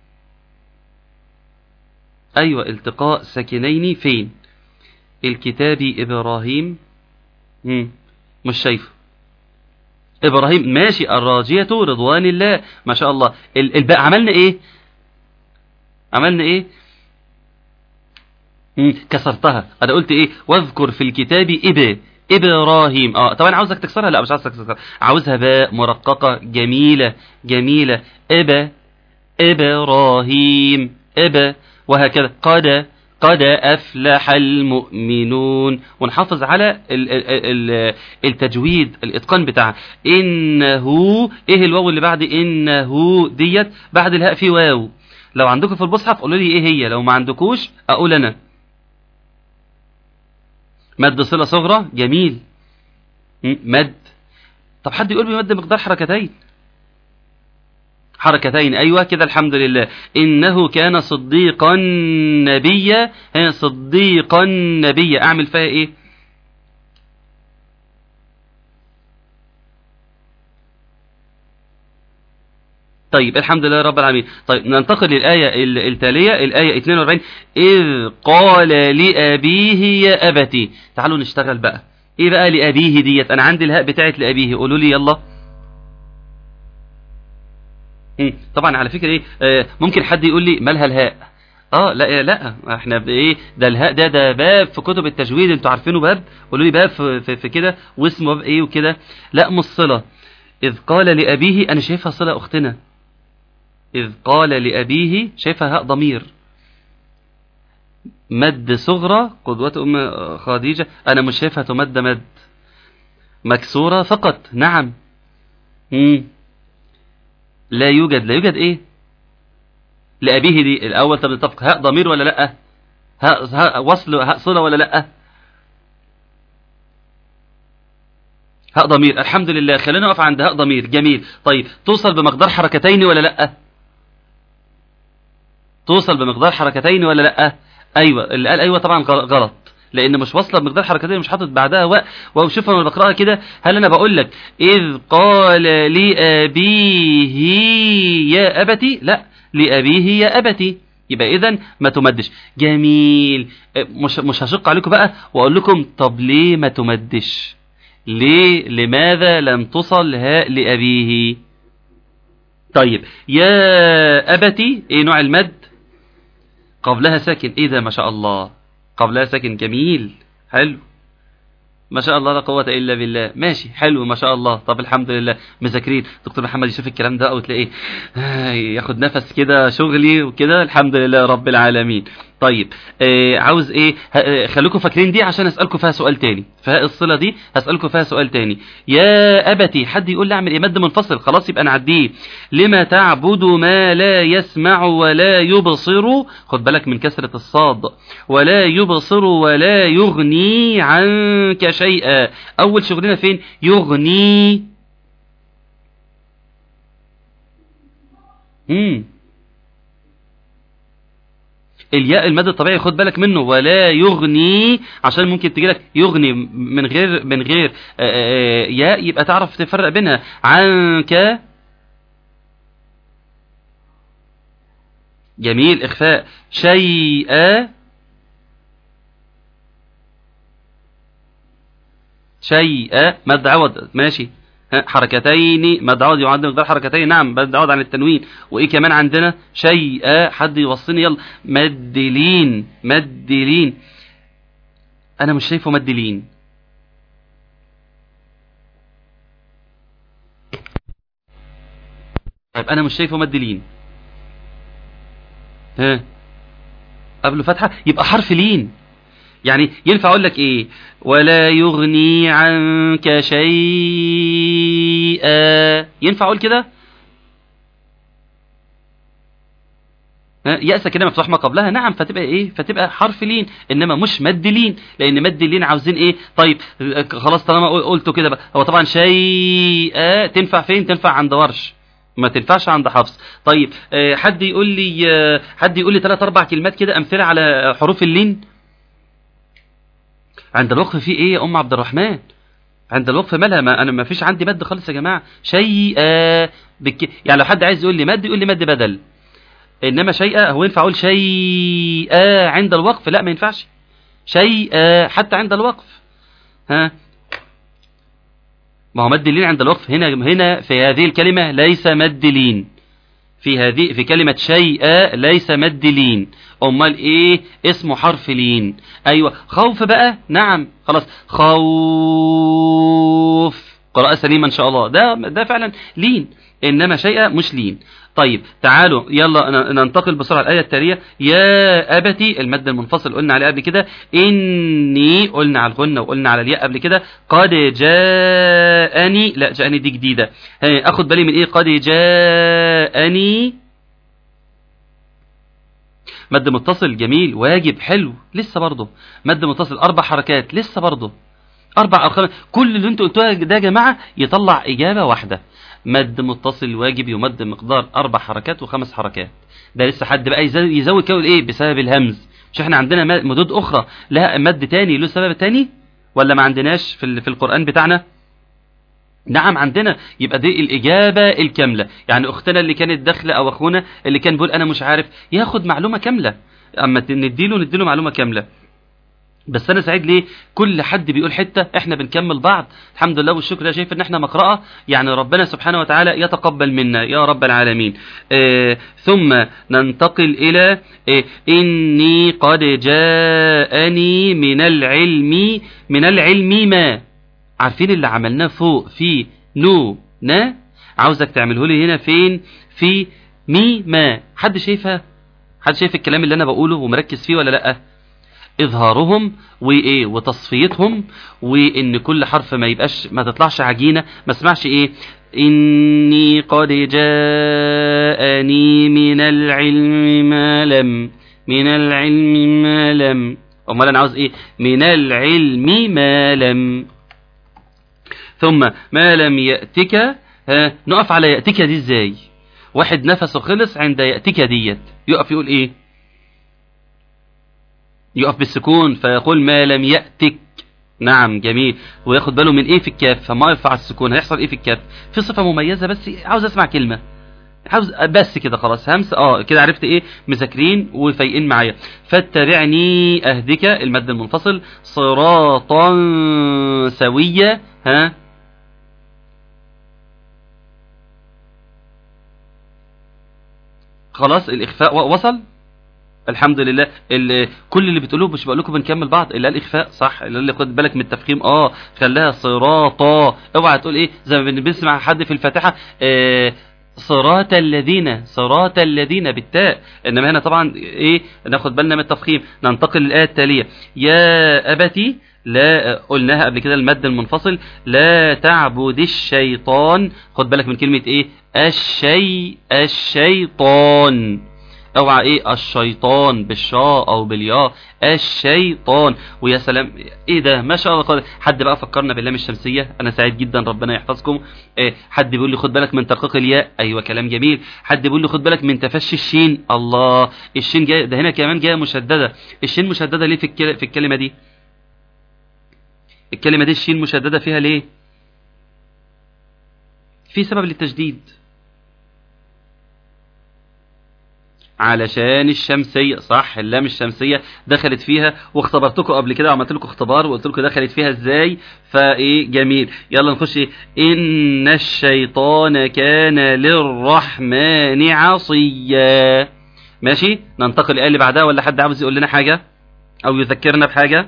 ايوه التقاء ساكنين فين الكتاب ابراهيم مم. مش شايفه ابراهيم ماشي الراجية رضوان الله ما شاء الله ال- الباء عملنا ايه عملنا ايه مم. كسرتها انا قلت ايه واذكر في الكتاب اب ابراهيم اه طبعا عاوزك تكسرها لا مش عاوزك تكسرها عاوزها باء مرققة جميلة جميلة ابا ابراهيم ابا وهكذا قد قد أفلح المؤمنون ونحافظ على ال ال ال التجويد الإتقان بتاعها إنه إيه الواو اللي بعد إنه ديت بعد الهاء في واو لو عندكم في المصحف قولوا لي إيه هي لو ما عندكوش أقول أنا مد صلة صغرى جميل م- مد طب حد يقول لي مد مقدار حركتين حركتين أيوة كده الحمد لله إنه كان صديقا نبيا هنا صديقا نبيا أعمل فيها إيه طيب الحمد لله رب العالمين طيب ننتقل للآية ال- التالية الآية 42 إذ قال لأبيه يا أبتي تعالوا نشتغل بقى إيه بقى لأبيه ديت أنا عندي الهاء بتاعت لأبيه قولوا لي يلا مم. طبعا على فكرة ايه آه ممكن حد يقول لي مالها الهاء اه لا لا احنا ب- ايه ده الهاء ده ده باب في كتب التجويد انتوا عارفينه باب قولوا لي باب في, في, في كده واسمه باب ايه وكده لا مش صلة اذ قال لابيه انا شايفها صلة اختنا اذ قال لابيه شايفها هاء ضمير مد صغرى قدوة ام خديجة انا مش شايفها تمد مد مكسورة فقط نعم مم. لا يوجد لا يوجد ايه لأبيه دي الأول طب نتفق هاء ضمير ولا لأ هاء هاء وصل هاء صلة ولا لأ هاء ضمير الحمد لله خلينا نقف عند هاء ضمير جميل طيب توصل بمقدار حركتين ولا لأ توصل بمقدار حركتين ولا لأ أيوة اللي قال أيوة طبعا غل- غلط لان مش واصله بمقدار حركتين مش حاطط بعدها واء وشوف انا بقراها كده هل انا بقول لك اذ قال لابيه يا ابتي لا لابيه يا ابتي يبقى اذا ما تمدش جميل اه، مش مش هشق عليكم بقى واقول لكم طب ليه ما تمدش ليه لماذا لم تصل هاء لابيه طيب يا ابتي ايه نوع المد قبلها ساكن ايه ده ما شاء الله قبلها ساكن جميل حلو ما شاء الله لا قوة إلا بالله ماشي حلو ما شاء الله طب الحمد لله مذاكرين دكتور محمد يشوف الكلام ده أو تلاقيه آه، ياخد نفس كده شغلي وكده الحمد لله رب العالمين طيب آه عاوز ايه ه- آه، خليكم فاكرين دي عشان اسالكم فيها سؤال تاني فالصله دي هسالكم فيها سؤال تاني يا ابتي حد يقول لي اعمل ايه مد منفصل خلاص يبقى نعديه لما تعبد ما لا يسمع ولا يبصر خد بالك من كسره الصاد ولا يبصر ولا يغني عنك شيئا اول شغلنا فين يغني امم الياء المد الطبيعي خد بالك منه ولا يغني عشان ممكن تجي لك يغني من غير من غير آه، آه، ياء يبقى تعرف تفرق بينها عنك جميل اخفاء شيئا شيئا مد عوض ماشي ها، حركتين مد عوض يعد مقدار حركتين نعم مد عوض عن التنوين وايه كمان عندنا شيئا حد يوصيني يلا مدلين مدلين انا مش شايفه مدلين طيب انا مش شايفه مدلين ها قبله فتحه يبقى حرف لين يعني ينفع اقول لك ايه ولا يغني عنك شيئا ينفع اقول كده ها، يأس كده مفتوح ما قبلها نعم فتبقى ايه فتبقى حرف لين انما مش مد لين لان مد لين عاوزين ايه طيب خلاص طالما قلته كده بقى هو طبعا شيئا تنفع فين تنفع عند ورش ما تنفعش عند حفص طيب آه، حد يقول لي آه، حد يقول لي ثلاث اربع كلمات كده امثله على حروف اللين عند الوقف في ايه يا ام عبد الرحمن عند الوقف مالها ما انا ما فيش عندي مد خالص يا جماعه شيئا بك... يعني لو حد عايز يقول لي مد يقول لي مد بدل انما شيئا هو ينفع اقول شيئا عند الوقف لا ما ينفعش شيئا حتى عند الوقف ها ما هو مد لين عند الوقف هنا هنا في هذه الكلمه ليس مد لين في هذه في كلمة شيئا ليس مد لين أمال إيه اسمه حرف لين أيوة خوف بقى نعم خلاص خوف قراءة سليمة إن شاء الله ده ده فعلا لين إنما شيئا مش لين طيب تعالوا يلا ن- ننتقل بسرعة الآية التالية يا أبتي المد المنفصل قلنا عليه قبل كده إني قلنا على الغنة وقلنا على الياء قبل كده قد جاءني لا جاءني دي جديدة ها، أخد بالي من إيه قد جاءني مد متصل جميل واجب حلو لسه برضه مد متصل أربع حركات لسه برضه أربع أو خمس كل اللي أنتوا قلتوها ده يا جماعة يطلع إجابة واحدة مد متصل واجب يمد مقدار أربع حركات وخمس حركات ده لسه حد بقى يزود, يزود كده يقول إيه بسبب الهمز مش احنا عندنا م- مدود أخرى لها مد تاني له سبب تاني ولا ما عندناش في, ال- في القرآن بتاعنا نعم عندنا يبقى دي الإجابة الكاملة يعني أختنا اللي كانت داخلة أو أخونا اللي كان بيقول أنا مش عارف ياخد معلومة كاملة أما ت- نديله نديله معلومة كاملة بس انا سعيد ليه كل حد بيقول حته احنا بنكمل بعض الحمد لله والشكر لله شايف ان احنا مقرأة يعني ربنا سبحانه وتعالى يتقبل منا يا رب العالمين آه ثم ننتقل الى آه اني قد جاءني من العلم من العلم ما عارفين اللي عملناه فوق في نو نا عاوزك تعمله لي هنا فين في مي ما حد شايفها حد شايف الكلام اللي انا بقوله ومركز فيه ولا لا اظهارهم وايه وتصفيتهم وان كل حرف ما يبقاش ما تطلعش عجينه ما اسمعش ايه اني قد جاءني من العلم ما لم من العلم ما لم امال انا عاوز ايه من العلم ما لم ثم ما لم ياتك ها نقف على ياتك دي ازاي واحد نفسه خلص عند ياتك ديت يقف يقول ايه يقف بالسكون فيقول ما لم يأتك نعم جميل وياخد باله من ايه في الكاف فما يرفع السكون هيحصل ايه في الكاف في صفة مميزة بس عاوز اسمع كلمة عاوز بس كده خلاص همس اه كده عرفت ايه مذاكرين وفايقين معايا فاتبعني اهدك المد المنفصل صراطا سويا ها خلاص الاخفاء وصل الحمد لله ال- كل اللي بتقولوه مش بقول لكم بنكمل بعض الا الاخفاء صح اللي اللي خد بالك من التفخيم اه خلاها صراطا اوعى تقول ايه زي ما بنسمع حد في الفاتحه آه صراط الذين صراط الذين بالتاء انما هنا طبعا ايه ناخد بالنا من التفخيم ننتقل للايه التاليه يا ابتي لا قلناها قبل كده المد المنفصل لا تعبد الشيطان خد بالك من كلمه ايه الشي الشيطان اوعى ايه الشيطان بالشاء او بالياء الشيطان ويا سلام ايه ده ما شاء الله قال حد بقى فكرنا باللام الشمسيه انا سعيد جدا ربنا يحفظكم إيه حد بيقول لي خد بالك من ترقيق الياء ايوه كلام جميل حد بيقول لي خد بالك من تفشي الشين الله الشين جاي ده هنا كمان جايه مشدده الشين مشدده ليه في الكل- في الكلمه دي الكلمه دي الشين مشدده فيها ليه في سبب للتشديد علشان الشمسية صح اللام الشمسية دخلت فيها واختبرتكم قبل كده وعملت لكم اختبار وقلت لكم دخلت فيها ازاي فايه جميل يلا نخش إيه؟ ان الشيطان كان للرحمن عصيا ماشي ننتقل الآية اللي بعدها ولا حد عاوز يقول لنا حاجة او يذكرنا بحاجة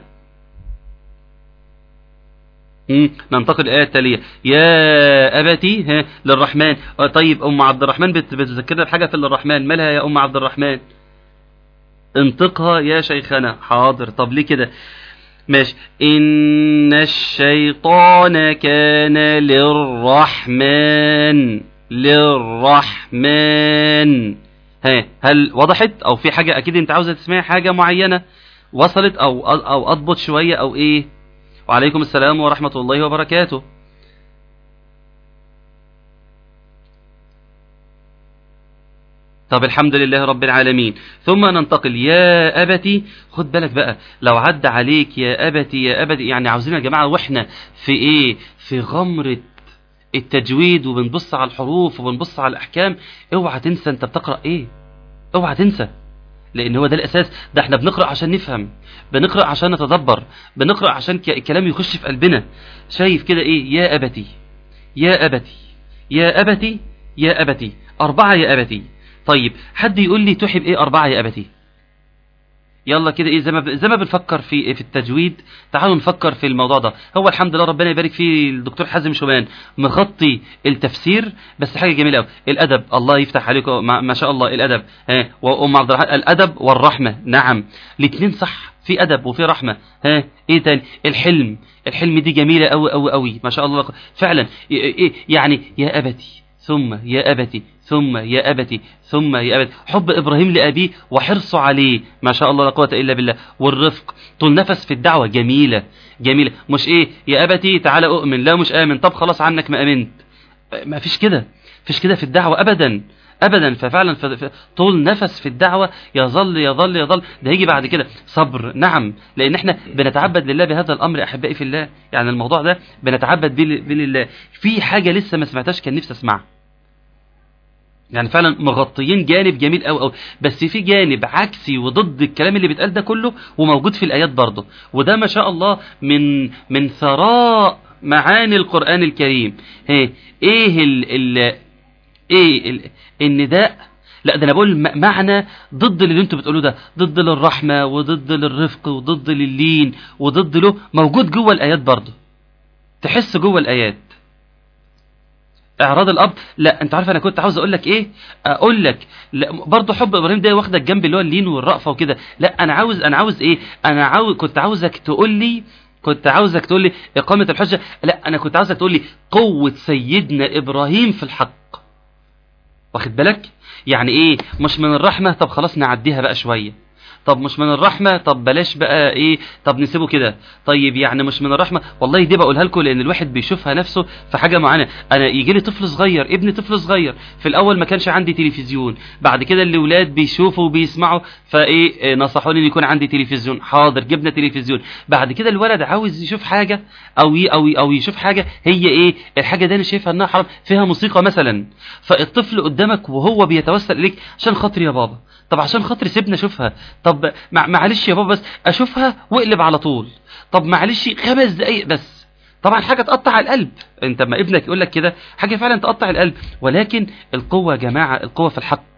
مم. ننتقل الآية التالية يا أبتي ها للرحمن آه، طيب أم عبد الرحمن بت- بتذكرنا بحاجة في الرحمن مالها يا أم عبد الرحمن انطقها يا شيخنا حاضر طب ليه كده ماشي إن الشيطان كان للرحمن للرحمن ها هل وضحت أو في حاجة أكيد أنت عاوزة تسمعي حاجة معينة وصلت أو أو أضبط شوية أو إيه وعليكم السلام ورحمة الله وبركاته طب الحمد لله رب العالمين ثم ننتقل يا أبتي خد بالك بقى لو عدى عليك يا أبتي يا أبتي يعني عاوزين يا جماعة وإحنا في إيه في غمرة التجويد وبنبص على الحروف وبنبص على الأحكام اوعى تنسى أنت بتقرأ إيه اوعى تنسى لان هو ده الاساس ده احنا بنقرا عشان نفهم بنقرا عشان نتدبر بنقرا عشان ك- الكلام يخش في قلبنا شايف كده ايه يا ابتي يا ابتي يا ابتي يا ابتي اربعه يا ابتي طيب حد يقول لي تحب ايه اربعه يا ابتي يلا كده ايه زي ما ب- زي ما بنفكر في في التجويد تعالوا نفكر في الموضوع ده هو الحمد لله ربنا يبارك فيه الدكتور حازم شومان مغطي التفسير بس حاجه جميله قوي الادب الله يفتح عليكم ما, ما شاء الله الادب ها وام عبد الرحمن الادب والرحمه نعم الاثنين صح في ادب وفي رحمه ها ايه تاني الحلم الحلم دي جميله قوي قوي قوي ما شاء الله فعلا إيه- إيه يعني يا ابتي ثم يا أبتي ثم يا أبتي ثم يا أبتي حب إبراهيم لأبيه وحرصه عليه ما شاء الله لا قوة إلا بالله والرفق طول نفس في الدعوة جميلة جميلة مش إيه يا أبتي تعالى أؤمن لا مش آمن طب خلاص عنك ما أمنت ما فيش كده فيش كده في الدعوة أبدا ابدا ففعلا ف- ف- طول نفس في الدعوه يظل يظل يظل ده هيجي بعد كده صبر نعم لان احنا بنتعبد لله بهذا الامر احبائي في الله يعني الموضوع ده بنتعبد بيه ل- بيه لله في حاجه لسه ما سمعتهاش كان نفسي اسمعها يعني فعلا مغطيين جانب جميل قوي قوي بس في جانب عكسي وضد الكلام اللي بيتقال ده كله وموجود في الايات برضه وده ما شاء الله من من ثراء معاني القران الكريم هي ايه ال ال ايه ال النداء لا ده انا بقول م- معنى ضد اللي انتوا بتقولوه ده ضد للرحمه وضد للرفق وضد للين وضد له موجود جوه الايات برضه تحس جوه الايات اعراض الاب لا انت عارف انا كنت عاوز اقول لك ايه اقول لك لا برضه حب ابراهيم ده واخدك جنب اللي هو اللين والرأفه وكده لا انا عاوز انا عاوز ايه انا عاوز كنت عاوزك تقول لي كنت عاوزك تقول لي اقامه الحجه لا انا كنت عاوزك تقول لي قوه سيدنا ابراهيم في الحق واخد بالك يعني ايه مش من الرحمه طب خلاص نعديها بقى شويه طب مش من الرحمه طب بلاش بقى ايه طب نسيبه كده طيب يعني مش من الرحمه والله دي بقولها لكم لان الواحد بيشوفها نفسه في حاجه معينه انا يجي لي طفل صغير ابني طفل صغير في الاول ما كانش عندي تلفزيون بعد كده الاولاد بيشوفوا وبيسمعوا فايه إيه، نصحوني ان يكون عندي تلفزيون حاضر جبنا تلفزيون بعد كده الولد عاوز يشوف حاجه او ي- او ي- او يشوف حاجه هي ايه الحاجه دي انا شايفها انها حرام فيها موسيقى مثلا فالطفل قدامك وهو بيتوسل اليك عشان خاطري يا بابا طب عشان خاطري سيبنا اشوفها طب مع- معلش يا بابا بس اشوفها واقلب على طول طب معلش خمس دقايق بس طبعا حاجه تقطع القلب انت ما ابنك يقول لك كده حاجه فعلا تقطع القلب ولكن القوه يا جماعه القوه في الحق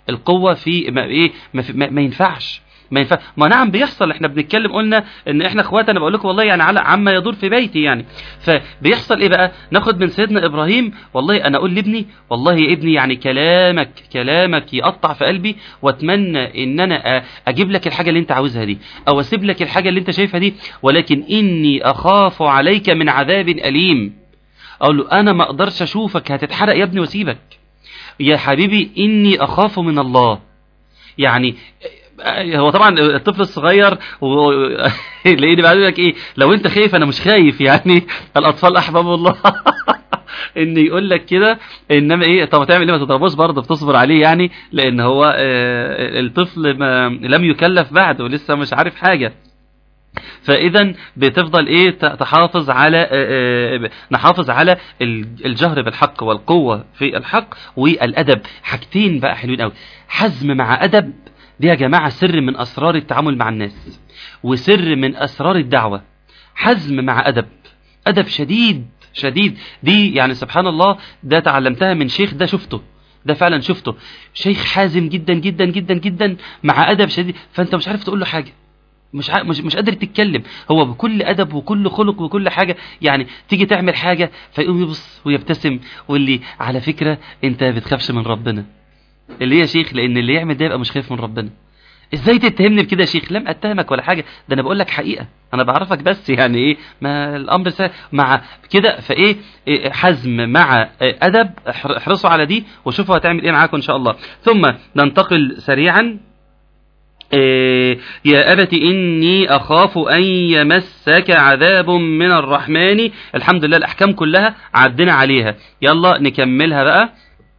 القوه في ما ايه ما, في ما, ما ينفعش ما ينفع ما نعم بيحصل احنا بنتكلم قلنا ان احنا اخوات انا بقول لكم والله يعني على عما يدور في بيتي يعني فبيحصل ايه بقى ناخد من سيدنا ابراهيم والله انا اقول لابني والله يا ابني يعني كلامك كلامك يقطع في قلبي واتمنى ان انا اجيب لك الحاجه اللي انت عاوزها دي او اسيب لك الحاجه اللي انت شايفها دي ولكن اني اخاف عليك من عذاب اليم اقول له انا ما اقدرش اشوفك هتتحرق يا ابني واسيبك يا حبيبي اني اخاف من الله يعني هو طبعا الطفل الصغير و... لاني بعد لك ايه لو انت خايف انا مش خايف يعني الاطفال احباب الله ان يقول لك كده انما ايه طب تعمل ايه ما تضربوش برضه بتصبر عليه يعني لان هو آه الطفل ما لم يكلف بعد ولسه مش عارف حاجه فاذا بتفضل ايه تحافظ على نحافظ على الجهر بالحق والقوه في الحق والادب حاجتين بقى حلوين قوي حزم مع ادب دي يا جماعه سر من اسرار التعامل مع الناس وسر من اسرار الدعوه حزم مع ادب ادب شديد شديد دي يعني سبحان الله ده تعلمتها من شيخ ده شفته ده فعلا شفته شيخ حازم جدا جدا جدا جدا مع ادب شديد فانت مش عارف تقول له حاجه مش مش مش قادر تتكلم هو بكل ادب وكل خلق وكل حاجه يعني تيجي تعمل حاجه فيقوم يبص ويبتسم واللي على فكره انت بتخافش من ربنا اللي يا شيخ لان اللي يعمل ده يبقى مش خايف من ربنا ازاي تتهمني بكده يا شيخ لم اتهمك ولا حاجه ده انا بقول لك حقيقه انا بعرفك بس يعني ايه ما الامر سهل مع كده فايه إيه حزم مع ادب احرصوا على دي وشوفوا هتعمل ايه معاكم ان شاء الله ثم ننتقل سريعا إيه يا أبت إني أخاف أن يمسك عذاب من الرحمن الحمد لله الأحكام كلها عدنا عليها يلا نكملها بقى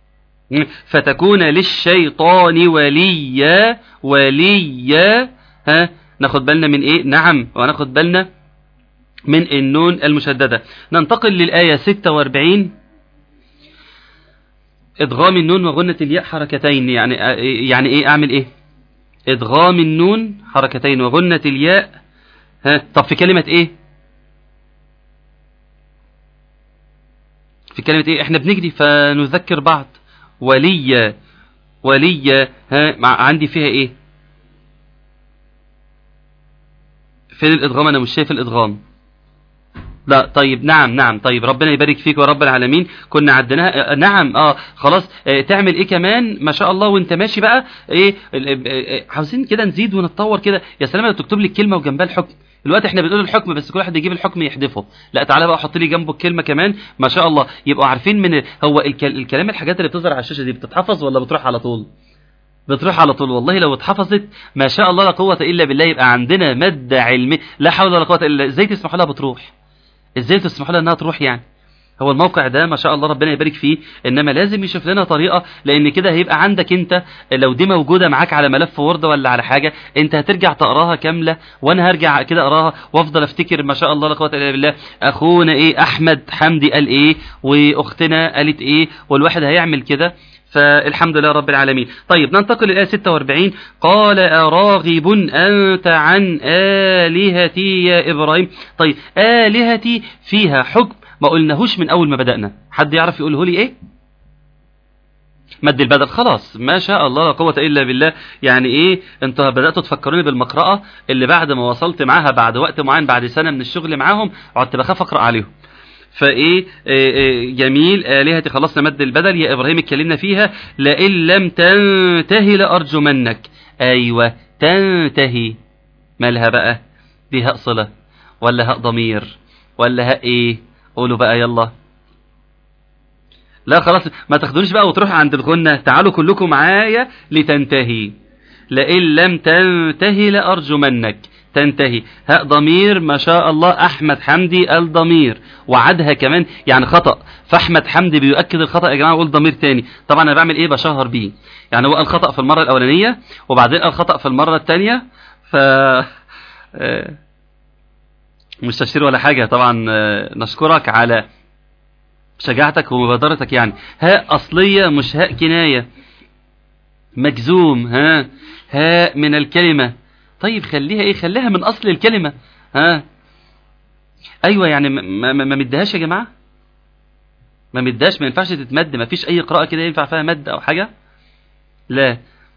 فتكون للشيطان وليا وليا ها ناخد بالنا من ايه نعم وناخد بالنا من النون المشددة ننتقل للآية 46 إدغام النون وغنة الياء حركتين يعني يعني ايه أعمل ايه إدغام النون حركتين وغنة الياء ها طب في كلمة ايه في كلمة ايه احنا بنجري فنذكر بعض وليا وليا ها مع عندي فيها ايه فين الادغام انا مش شايف الادغام لا طيب نعم نعم طيب ربنا يبارك فيك يا رب العالمين كنا عدناها نعم اه خلاص اه تعمل ايه كمان ما شاء الله وانت ماشي بقى ايه اه عاوزين كده نزيد ونتطور كده يا سلام لو تكتب لي الكلمه وجنبها الحكم دلوقتي احنا بنقول الحكم بس كل واحد يجيب الحكم يحذفه لا تعالى بقى حط لي جنبه الكلمه كمان ما شاء الله يبقوا عارفين من هو الكلام الحاجات اللي بتظهر على الشاشه دي بتتحفظ ولا بتروح على طول بتروح على طول والله لو اتحفظت ما شاء الله لا قوه الا بالله يبقى عندنا ماده علميه لا حول ولا قوه الا ازاي تسمحوا لها بتروح ازاي تسمحوا لها انها تروح يعني هو الموقع ده ما شاء الله ربنا يبارك فيه انما لازم يشوف لنا طريقه لان كده هيبقى عندك انت لو دي موجوده معاك على ملف وورد ولا على حاجه انت هترجع تقراها كامله وانا هرجع كده اقراها وافضل افتكر ما شاء الله لا قوه الا بالله اخونا ايه احمد حمدي قال ايه واختنا قالت ايه والواحد هيعمل كده فالحمد لله رب العالمين طيب ننتقل للآية 46 قال أراغب أنت عن آلهتي يا إبراهيم طيب آلهتي فيها حكم ما قلناهوش من أول ما بدأنا حد يعرف يقوله لي إيه مد البدل خلاص ما شاء الله لا قوة إلا بالله يعني إيه أنت بدأتوا تفكروني بالمقرأة اللي بعد ما وصلت معاها بعد وقت معين بعد سنة من الشغل معاهم قعدت بخاف أقرأ عليهم فايه إيه إيه جميل آلهتي خلصنا مد البدل يا ابراهيم اتكلمنا فيها لئن لم تنتهي لارجمنك ايوه تنتهي مالها بقى دي هاء صله ولا هاء ضمير ولا هاء ايه قولوا بقى يلا لا خلاص ما تاخدونيش بقى وتروحوا عند الغنة تعالوا كلكم معايا لتنتهي لئن لم تنتهي لأرجمنك تنتهي هاء ضمير ما شاء الله أحمد حمدي الضمير وعدها كمان يعني خطأ فأحمد حمدي بيؤكد الخطأ يا جماعة وقول ضمير تاني طبعا أنا بعمل إيه بشهر بيه يعني هو قال خطأ في المرة الأولانية وبعدين قال خطأ في المرة الثانية ف مش تشهير ولا حاجة طبعا نشكرك على شجاعتك ومبادرتك يعني هاء أصلية مش هاء كناية مجزوم ها هاء من الكلمة طيب خليها ايه خليها من أصل الكلمة ها أيوة يعني ما, ما, ما مدهاش يا جماعة ما مدهاش ما ينفعش تتمد ما فيش أي قراءة كده ينفع فيها مد أو حاجة لا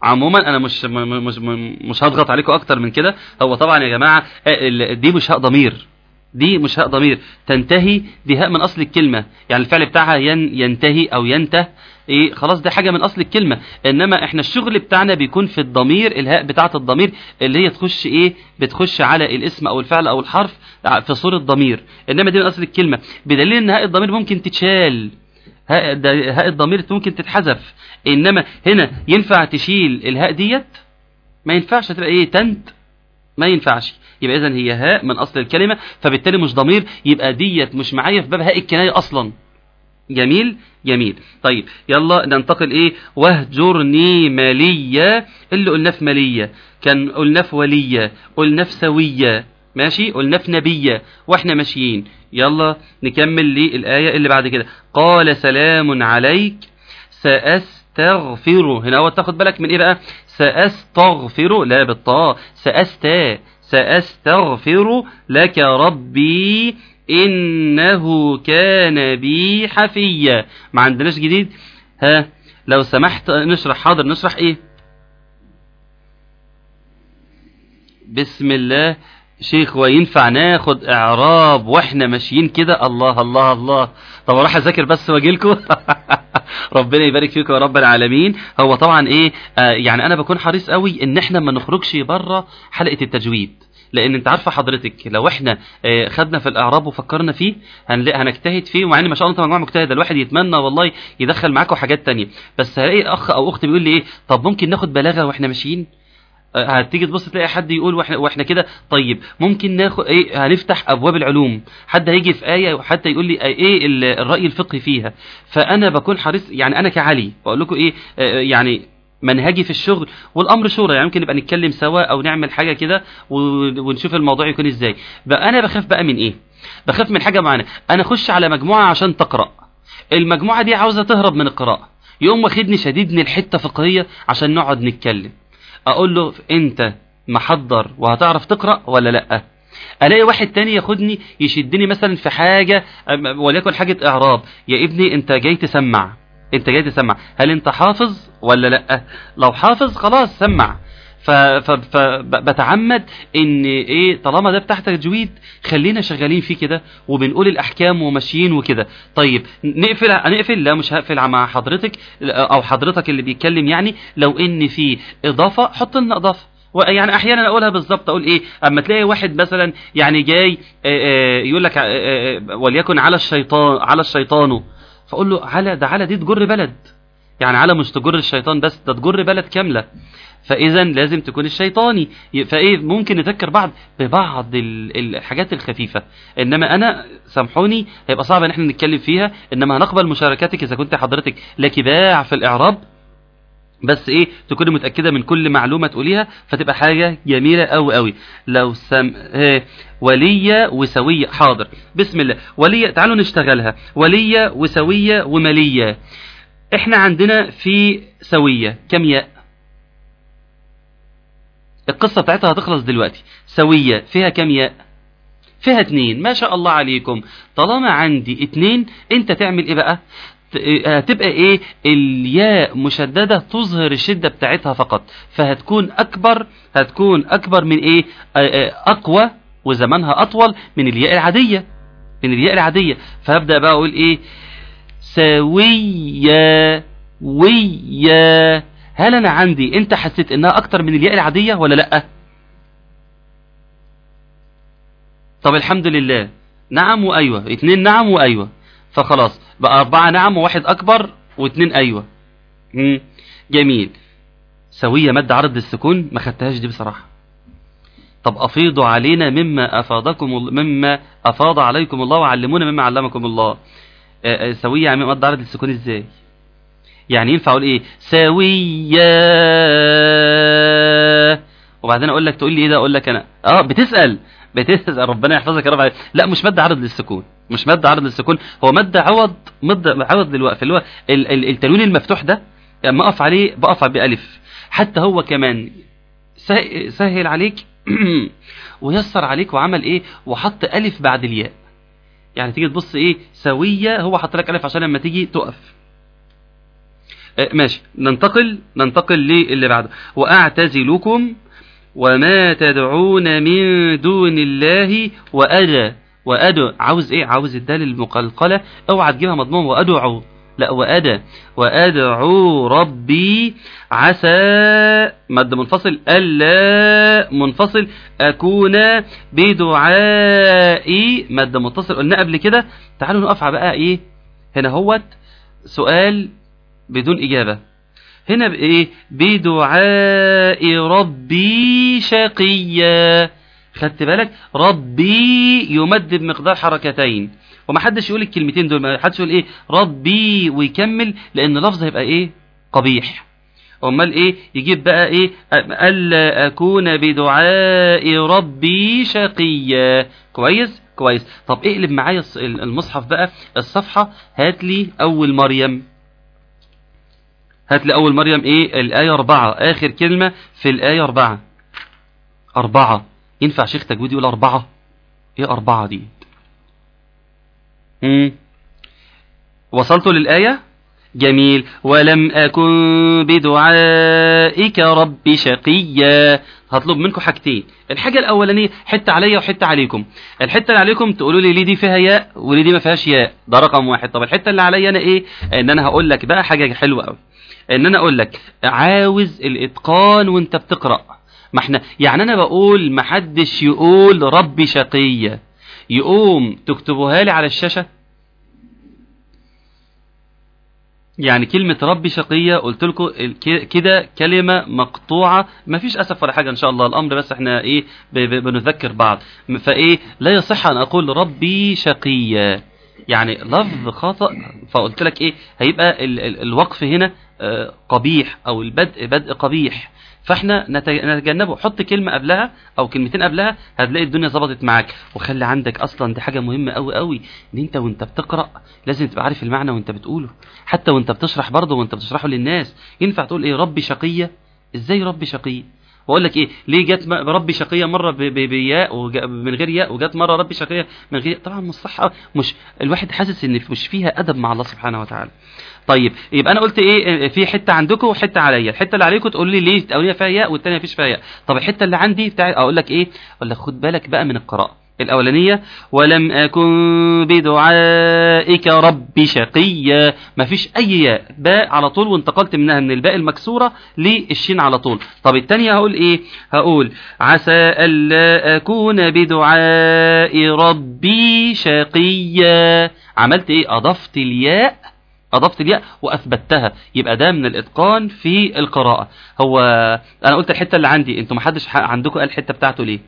عموما انا مش م- م- مش م- مش هضغط عليكم اكتر من كده هو طبعا يا جماعه آه، ال- دي مش هاء ضمير دي مش هاء ضمير تنتهي دي هاء من اصل الكلمه يعني الفعل بتاعها ين ينتهي او ينته ايه خلاص ده حاجه من اصل الكلمه انما احنا الشغل بتاعنا بيكون في الضمير الهاء بتاعه الضمير اللي هي تخش ايه بتخش على الاسم او الفعل او الحرف في صوره ضمير انما دي من اصل الكلمه بدليل ان هاء الضمير ممكن تتشال هاء ده- هاء الضمير ممكن تتحذف انما هنا ينفع تشيل الهاء ديت ما ينفعش تبقى ايه تنت ما ينفعش يبقى اذا هي هاء من اصل الكلمه فبالتالي مش ضمير يبقى ديت مش معايا في باب هاء الكنايه اصلا جميل جميل طيب يلا ننتقل ايه واهجرني مالية اللي قلناه في مالية كان قلناه في ولية قلناه في سوية ماشي قلناه في نبية واحنا ماشيين يلا نكمل للآية اللي بعد كده قال سلام عليك سأستغفر هنا هو تاخد بالك من ايه بقى سأستغفر لا بالطاء سأستا سأستغفر لك ربي إنه كان بي حفيا ما عندناش جديد ها لو سمحت نشرح حاضر نشرح ايه بسم الله شيخ وينفع ناخد اعراب واحنا ماشيين كده الله الله الله طب اروح اذاكر بس واجي لكم ربنا يبارك فيكم يا رب العالمين هو طبعا ايه آه يعني انا بكون حريص قوي ان احنا ما نخرجش بره حلقه التجويد لان انت عارفه حضرتك لو احنا آه، خدنا في الاعراب وفكرنا فيه هنلاقي هنجتهد فيه ومع ان ما شاء الله انت مجموعه مجتهده الواحد يتمنى والله يدخل معاكم حاجات تانية بس هلاقي اخ او اخت بيقول لي ايه طب ممكن ناخد بلاغه واحنا ماشيين آه، هتيجي تبص تلاقي حد يقول واحنا واحنا كده طيب ممكن ناخد ايه هنفتح ابواب العلوم حد هيجي في ايه وحتى يقول لي ايه ال- الراي الفقهي فيها فانا بكون حريص يعني انا كعلي بقول لكم ايه آه، يعني منهجي في الشغل والامر شورى يعني ممكن نبقى نتكلم سوا او نعمل حاجه كده و- ونشوف الموضوع يكون ازاي بقى انا بخاف بقى من ايه بخاف من حاجه معينه انا اخش على مجموعه عشان تقرا المجموعه دي عاوزه تهرب من القراءه يقوم واخدني شديدني الحته فقهيه عشان نقعد نتكلم اقول له انت محضر وهتعرف تقرا ولا لا الاقي واحد تاني ياخدني يشدني مثلا في حاجه أم- وليكن حاجه اعراب يا ابني انت جاي تسمع انت جاي تسمع هل انت حافظ ولا لا لو حافظ خلاص سمع فبتعمد ان ايه طالما ده بتاع تجويد خلينا شغالين فيه كده وبنقول الاحكام وماشيين وكده طيب نقفل نقفل لا مش هقفل مع حضرتك او حضرتك اللي بيتكلم يعني لو ان في اضافه حط لنا اضافه ويعني احيانا اقولها بالظبط اقول ايه اما تلاقي واحد مثلا يعني جاي آه، آه، يقول لك آه، آه، وليكن على الشيطان على الشيطان فاقول له على ده على دي تجر بلد يعني على مش تجر الشيطان بس ده تجر بلد كامله فاذا لازم تكون الشيطاني فايه ممكن نذكر بعض ببعض ال- الحاجات الخفيفه انما انا سامحوني هيبقى صعب ان احنا نتكلم فيها انما هنقبل مشاركاتك اذا كنت حضرتك لك باع في الاعراب بس ايه تكوني متاكده من كل معلومه تقوليها فتبقى حاجه جميله قوي قوي لو سم آه، وليه وسويه حاضر بسم الله وليه تعالوا نشتغلها وليه وسويه وماليه احنا عندنا في سويه كم ياء القصه بتاعتها هتخلص دلوقتي سويه فيها كم ياء فيها اتنين ما شاء الله عليكم طالما عندي اتنين انت تعمل ايه بقى ت- هتبقى ايه الياء مشددة تظهر الشدة بتاعتها فقط فهتكون اكبر هتكون اكبر من ايه آه، آه، اقوى وزمانها اطول من الياء العادية من الياء العادية فهبدأ بقى اقول ايه سوية ويا هل انا عندي انت حسيت انها اكتر من الياء العادية ولا لا طب الحمد لله نعم وايوه اتنين نعم وايوه فخلاص بقى اربعة نعم وواحد اكبر واتنين ايوه مم. جميل سوية مد عرض السكون ما خدتهاش دي بصراحة طب افيضوا علينا مما افاضكم ال- مما افاض عليكم الله وعلمونا مما علمكم الله آه، آه، سوية يعني مد عرض السكون ازاي يعني ينفع اقول ايه سوية وبعدين اقول لك تقول لي ايه ده اقول لك انا اه بتسال بتسال ربنا يحفظك يا رب لا مش مد عرض للسكون مش مد عرض للسكون هو مد عوض مد عوض للوقف اللي هو ال- ال- التنوين المفتوح ده لما اقف عليه بقف بألف حتى هو كمان سه- سهل عليك ويسر عليك وعمل ايه وحط ألف بعد الياء يعني تيجي تبص ايه سوية هو حط لك ألف عشان لما تيجي تقف آه، ماشي ننتقل ننتقل للي بعده وأعتزلكم وما تدعون من دون الله وأدى وأدعو عاوز إيه عاوز الدال المقلقلة اوعى تجيبها مضمون وأدعو لا وأدى وأدعو ربي عسى مد منفصل ألا منفصل أكون بدعائي مد متصل قلنا قبل كده تعالوا نقف على بقى إيه هنا هوت سؤال بدون إجابة هنا بإيه بدعاء ربي شقيا خدت بالك ربي يمد بمقدار حركتين وما حدش يقول الكلمتين دول ما حدش يقول ايه ربي ويكمل لان لفظ هيبقى ايه قبيح امال ايه يجيب بقى ايه الا اكون بدعاء ربي شقيا كويس كويس طب اقلب معايا الص- المصحف بقى الصفحه هات لي اول مريم هات لي اول مريم ايه الايه أربعة اخر كلمه في الايه أربعة أربعة ينفع شيخ تجويد يقول أربعة ايه أربعة دي مم. وصلتوا للآية جميل ولم أكن بدعائك رب شقيا هطلب منكم حاجتين الحاجة الأولانية حتة عليا وحتة عليكم الحتة اللي عليكم تقولوا لي ليه دي فيها ياء وليه دي ما فيهاش ياء ده رقم واحد طب الحتة اللي عليا أنا إيه إن أنا هقول لك بقى حاجة حلوة أوي إن أنا أقول لك عاوز الإتقان وأنت بتقرأ ما احنا يعني أنا بقول محدش يقول ربي شقيا يقوم تكتبوها لي على الشاشة يعني كلمة ربي شقية قلت لكم الك- كده كلمة مقطوعة ما فيش أسف ولا حاجة إن شاء الله الأمر بس إحنا إيه ب- ب- بنذكر بعض م- فإيه لا يصح أن أقول ربي شقية يعني لفظ خطأ فقلت لك إيه هيبقى ال ال الوقف هنا آه، قبيح أو البدء بدء قبيح فاحنا نت- نتجنبه حط كلمة قبلها او كلمتين قبلها هتلاقي الدنيا ظبطت معاك وخلي عندك اصلا دي حاجة مهمة قوي قوي ان انت وانت بتقرأ لازم تبقى عارف المعنى وانت بتقوله حتى وانت بتشرح برضه وانت بتشرحه للناس ينفع تقول ايه ربي شقية ازاي ربي شقية واقول لك ايه ليه جت م- ربي شقيه مره ب- ب- بياء وج- من غير ياء وجت مره ربي شقيه من غير طبعا مش صح أوي. مش الواحد حاسس ان مش فيها ادب مع الله سبحانه وتعالى طيب يبقى انا قلت ايه في حته عندكم وحته عليا الحته اللي عليكم تقول لي ليه الاولانيه فيها ياء والثانيه مفيش فيها ياء طب الحته اللي عندي بتاع اقول لك ايه اقول لك خد بالك بقى من القراءه الاولانيه ولم اكن بدعائك رب شقيا مفيش اي ياء باء على طول وانتقلت منها من الباء المكسوره للشين على طول طب الثانيه هقول ايه هقول عسى الا اكون بدعاء ربي شقيا عملت ايه اضفت الياء اضفت الياء واثبتها يبقى ده من الاتقان في القراءه هو انا قلت الحته اللي عندي انتوا ما حدش عندكم قال الحته بتاعته ليه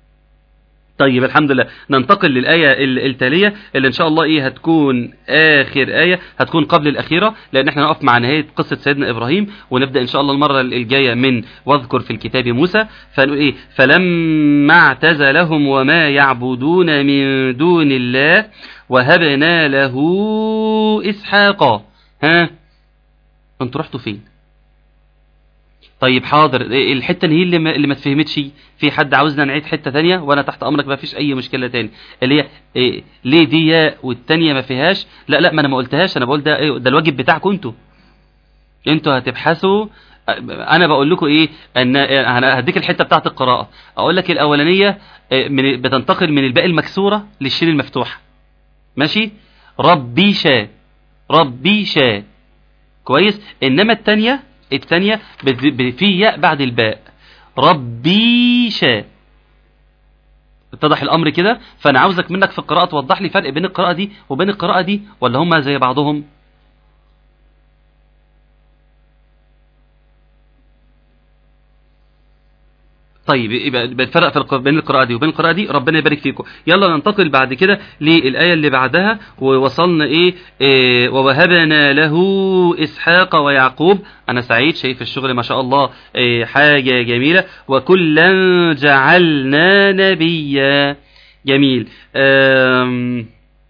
طيب الحمد لله ننتقل للآية ال- التالية اللي إن شاء الله إيه هتكون آخر آية هتكون قبل الأخيرة لأن إحنا نقف مع نهاية قصة سيدنا إبراهيم ونبدأ إن شاء الله المرة الجاية من واذكر في الكتاب موسى فنقول إيه فلما اعتزلهم وما يعبدون من دون الله وهبنا له إسحاق ها انتوا رحتوا فين طيب حاضر إيه الحته اللي هي اللي ما, اللي ما تفهمتش في حد عاوزنا نعيد حته ثانيه وانا تحت امرك ما فيش اي مشكله تاني اللي هي إيه ليه دي ياء والثانيه ما فيهاش لا لا ما انا ما قلتهاش انا بقول ده إيه ده الواجب بتاعكم انتوا انتوا هتبحثوا انا بقول لكم ايه ان انا هديك الحته بتاعت القراءه اقول لك الاولانيه إيه، من بتنتقل من الباء المكسوره للشين المفتوحه ماشي ربي شا ربي شا كويس انما الثانيه الثانيه بت- ب- في ياء بعد الباء ربي شا اتضح الامر كده فانا عاوزك منك في القراءه توضح لي فرق بين القراءه دي وبين القراءه دي ولا هما زي بعضهم طيب يبقى بنفرق في الق- بين القراءة دي وبين القراءة دي ربنا يبارك فيكم يلا ننتقل بعد كده للآية اللي بعدها ووصلنا إيه, إيه ووهبنا له إسحاق ويعقوب أنا سعيد شايف الشغل ما شاء الله إيه حاجة جميلة وكلا جعلنا نبيا جميل آم،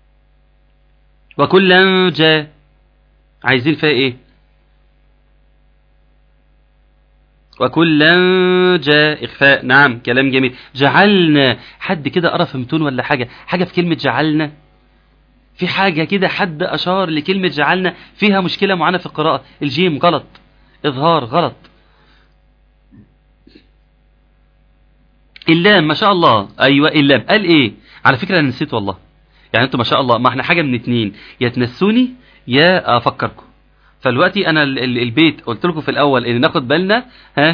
وكلا جاء عايزين فيها إيه وكلا جاء إخفاء نعم كلام جميل جعلنا حد كده قرا فهمتون ولا حاجة حاجة في كلمة جعلنا في حاجة كده حد أشار لكلمة جعلنا فيها مشكلة معينة في القراءة الجيم غلط إظهار غلط اللام ما شاء الله أيوة اللام قال إيه على فكرة أنا نسيت والله يعني أنتوا ما شاء الله ما احنا حاجة من اتنين يا تنسوني يا أفكركم فالوقتي أنا ال- ال- البيت قلت لكم في الأول إن ناخد بالنا ها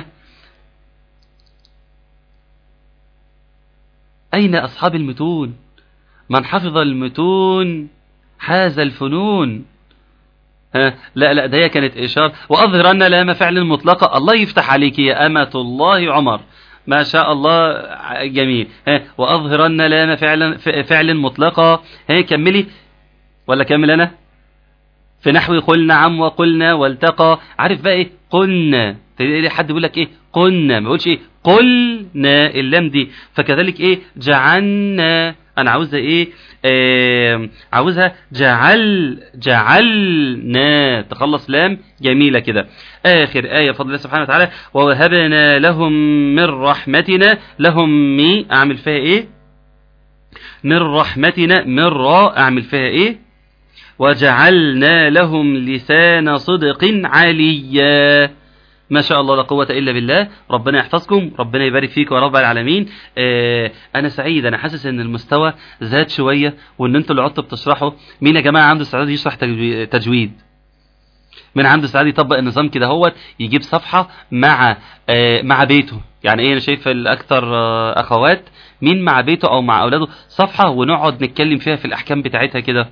أين أصحاب المتون من حفظ المتون حاز الفنون ها لا لا ده هي كانت إشارة وأظهر أن لام فعل مطلقة الله يفتح عليك يا أمة الله عمر ما شاء الله ع- جميل ها وأظهر أن لام فعل فعل مطلقة ها كملي ولا كمل أنا في نحو قل نعم وقلنا والتقى عارف بقى ايه قلنا تلاقي حد بيقول لك ايه قلنا ما بيقولش ايه قلنا اللام دي فكذلك ايه جعلنا انا عاوزها ايه آه عاوزها جعل جعلنا تخلص لام جميله كده اخر ايه بفضل الله سبحانه وتعالى ووهبنا لهم من رحمتنا لهم مي اعمل فيها ايه من رحمتنا من راء اعمل فيها ايه وجعلنا لهم لسان صدق عليا ما شاء الله لا قوة إلا بالله ربنا يحفظكم ربنا يبارك فيكم يا رب العالمين آه أنا سعيد أنا حاسس إن المستوى زاد شوية وإن أنتوا اللي قعدتوا بتشرحوا مين يا جماعة عنده استعداد يشرح تجوي- تجويد من عنده استعداد يطبق النظام كده هو يجيب صفحة مع آه مع بيته يعني ايه انا شايف الاكثر آه اخوات مين مع بيته او مع اولاده صفحة ونقعد نتكلم فيها في الاحكام بتاعتها كده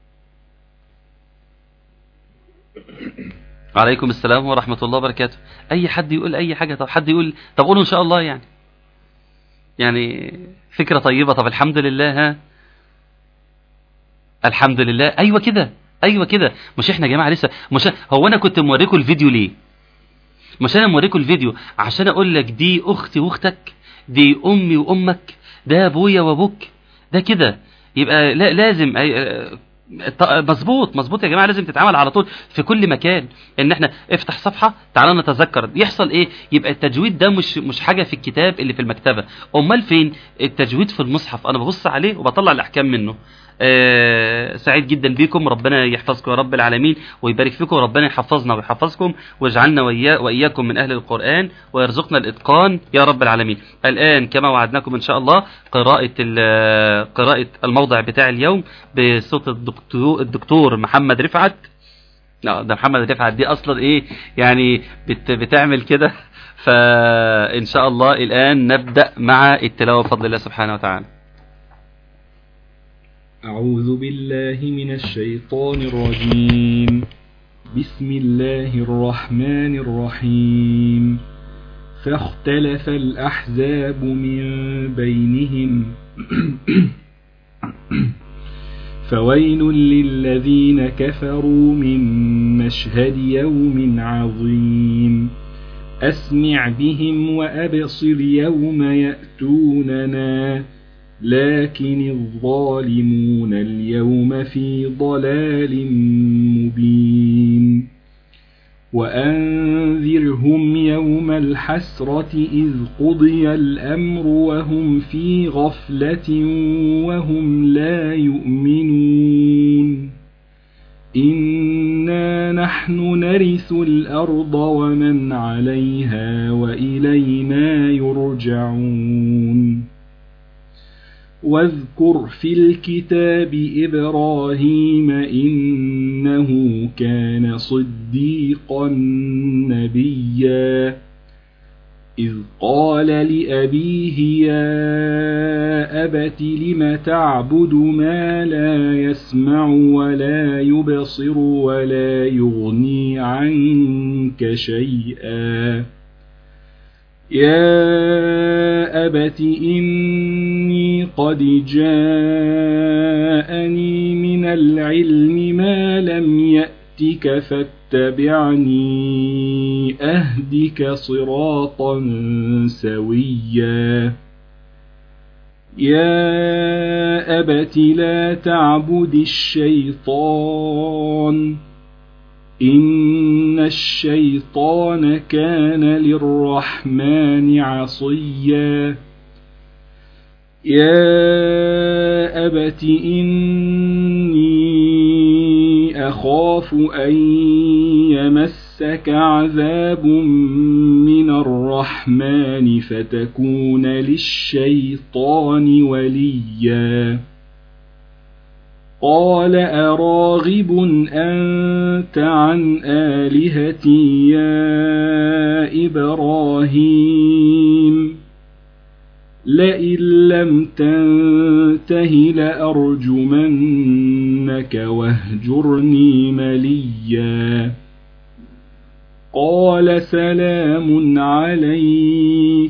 عليكم السلام ورحمة الله وبركاته أي حد يقول أي حاجة طب حد يقول طب قولوا إن شاء الله يعني يعني فكرة طيبة طب الحمد لله ها الحمد لله أيوة كده أيوة كده مش إحنا يا جماعة لسه مش هو أنا كنت موريكم الفيديو ليه مش أنا موريكم الفيديو عشان أقول لك دي أختي وأختك دي أمي وأمك ده أبويا وأبوك ده كده يبقى لا لازم أي- ط- مظبوط مظبوط يا جماعه لازم تتعامل على طول في كل مكان ان احنا افتح صفحه تعالى نتذكر يحصل ايه يبقى التجويد ده مش مش حاجه في الكتاب اللي في المكتبه امال فين التجويد في المصحف انا ببص عليه وبطلع الاحكام منه آه سعيد جدا بيكم ربنا يحفظكم يا رب العالمين ويبارك فيكم وربنا يحفظنا ويحفظكم ويجعلنا وإيا وإياكم من أهل القرآن ويرزقنا الإتقان يا رب العالمين الآن كما وعدناكم إن شاء الله قراءة ال- قراءة الموضع بتاع اليوم بصوت الدكتور, الدكتور محمد رفعت لا ده محمد رفعت دي أصلا إيه يعني بت بتعمل كده فإن شاء الله الآن نبدأ مع التلاوة بفضل الله سبحانه وتعالى أعوذ بالله من الشيطان الرجيم بسم الله الرحمن الرحيم فاختلف الأحزاب من بينهم فويل للذين كفروا من مشهد يوم عظيم أسمع بهم وأبصر يوم يأتوننا لكن الظالمون اليوم في ضلال مبين وأنذرهم يوم الحسرة إذ قضي الأمر وهم في غفلة وهم لا يؤمنون إنا نحن نرث الأرض ومن عليها وإلينا يرجعون واذكر في الكتاب إبراهيم إنه كان صديقا نبيا إذ قال لأبيه يا أبت لم تعبد ما لا يسمع ولا يبصر ولا يغني عنك شيئا يا أبت إني قد جاءني من العلم ما لم يأتك فاتبعني أهدك صراطا سويا يا أبت لا تعبد الشيطان إن الشيطان كان للرحمن عصيا يا أبت إني تخاف أن يمسك عذاب من الرحمن فتكون للشيطان وليا قال أراغب أنت عن آلهتي يا إبراهيم لئن لم تنته لأرجمنك واهجرني مليا قال سلام عليك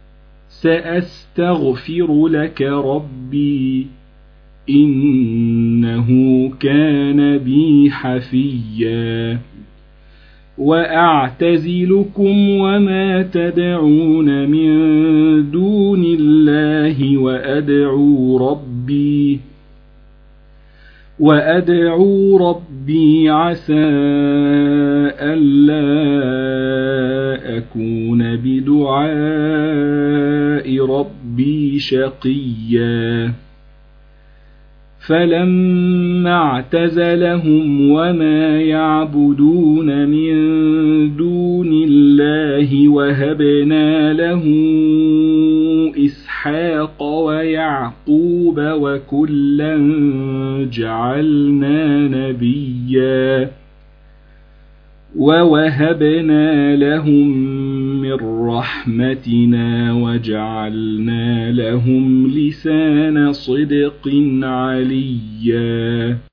سأستغفر لك ربي إنه كان بي حفيا وأعتزلكم وما تدعون من دون الله وأدعو ربي وأدعو ربي عسى ألا أكون بدعاء ربي شقيا فلما اعتزلهم وما يعبدون من دون الله وهبنا له إسحاق ويعقوب وكلا جعلنا نبيا ووهبنا لهم من رحمتنا وجعلنا لهم لسان صدق عليا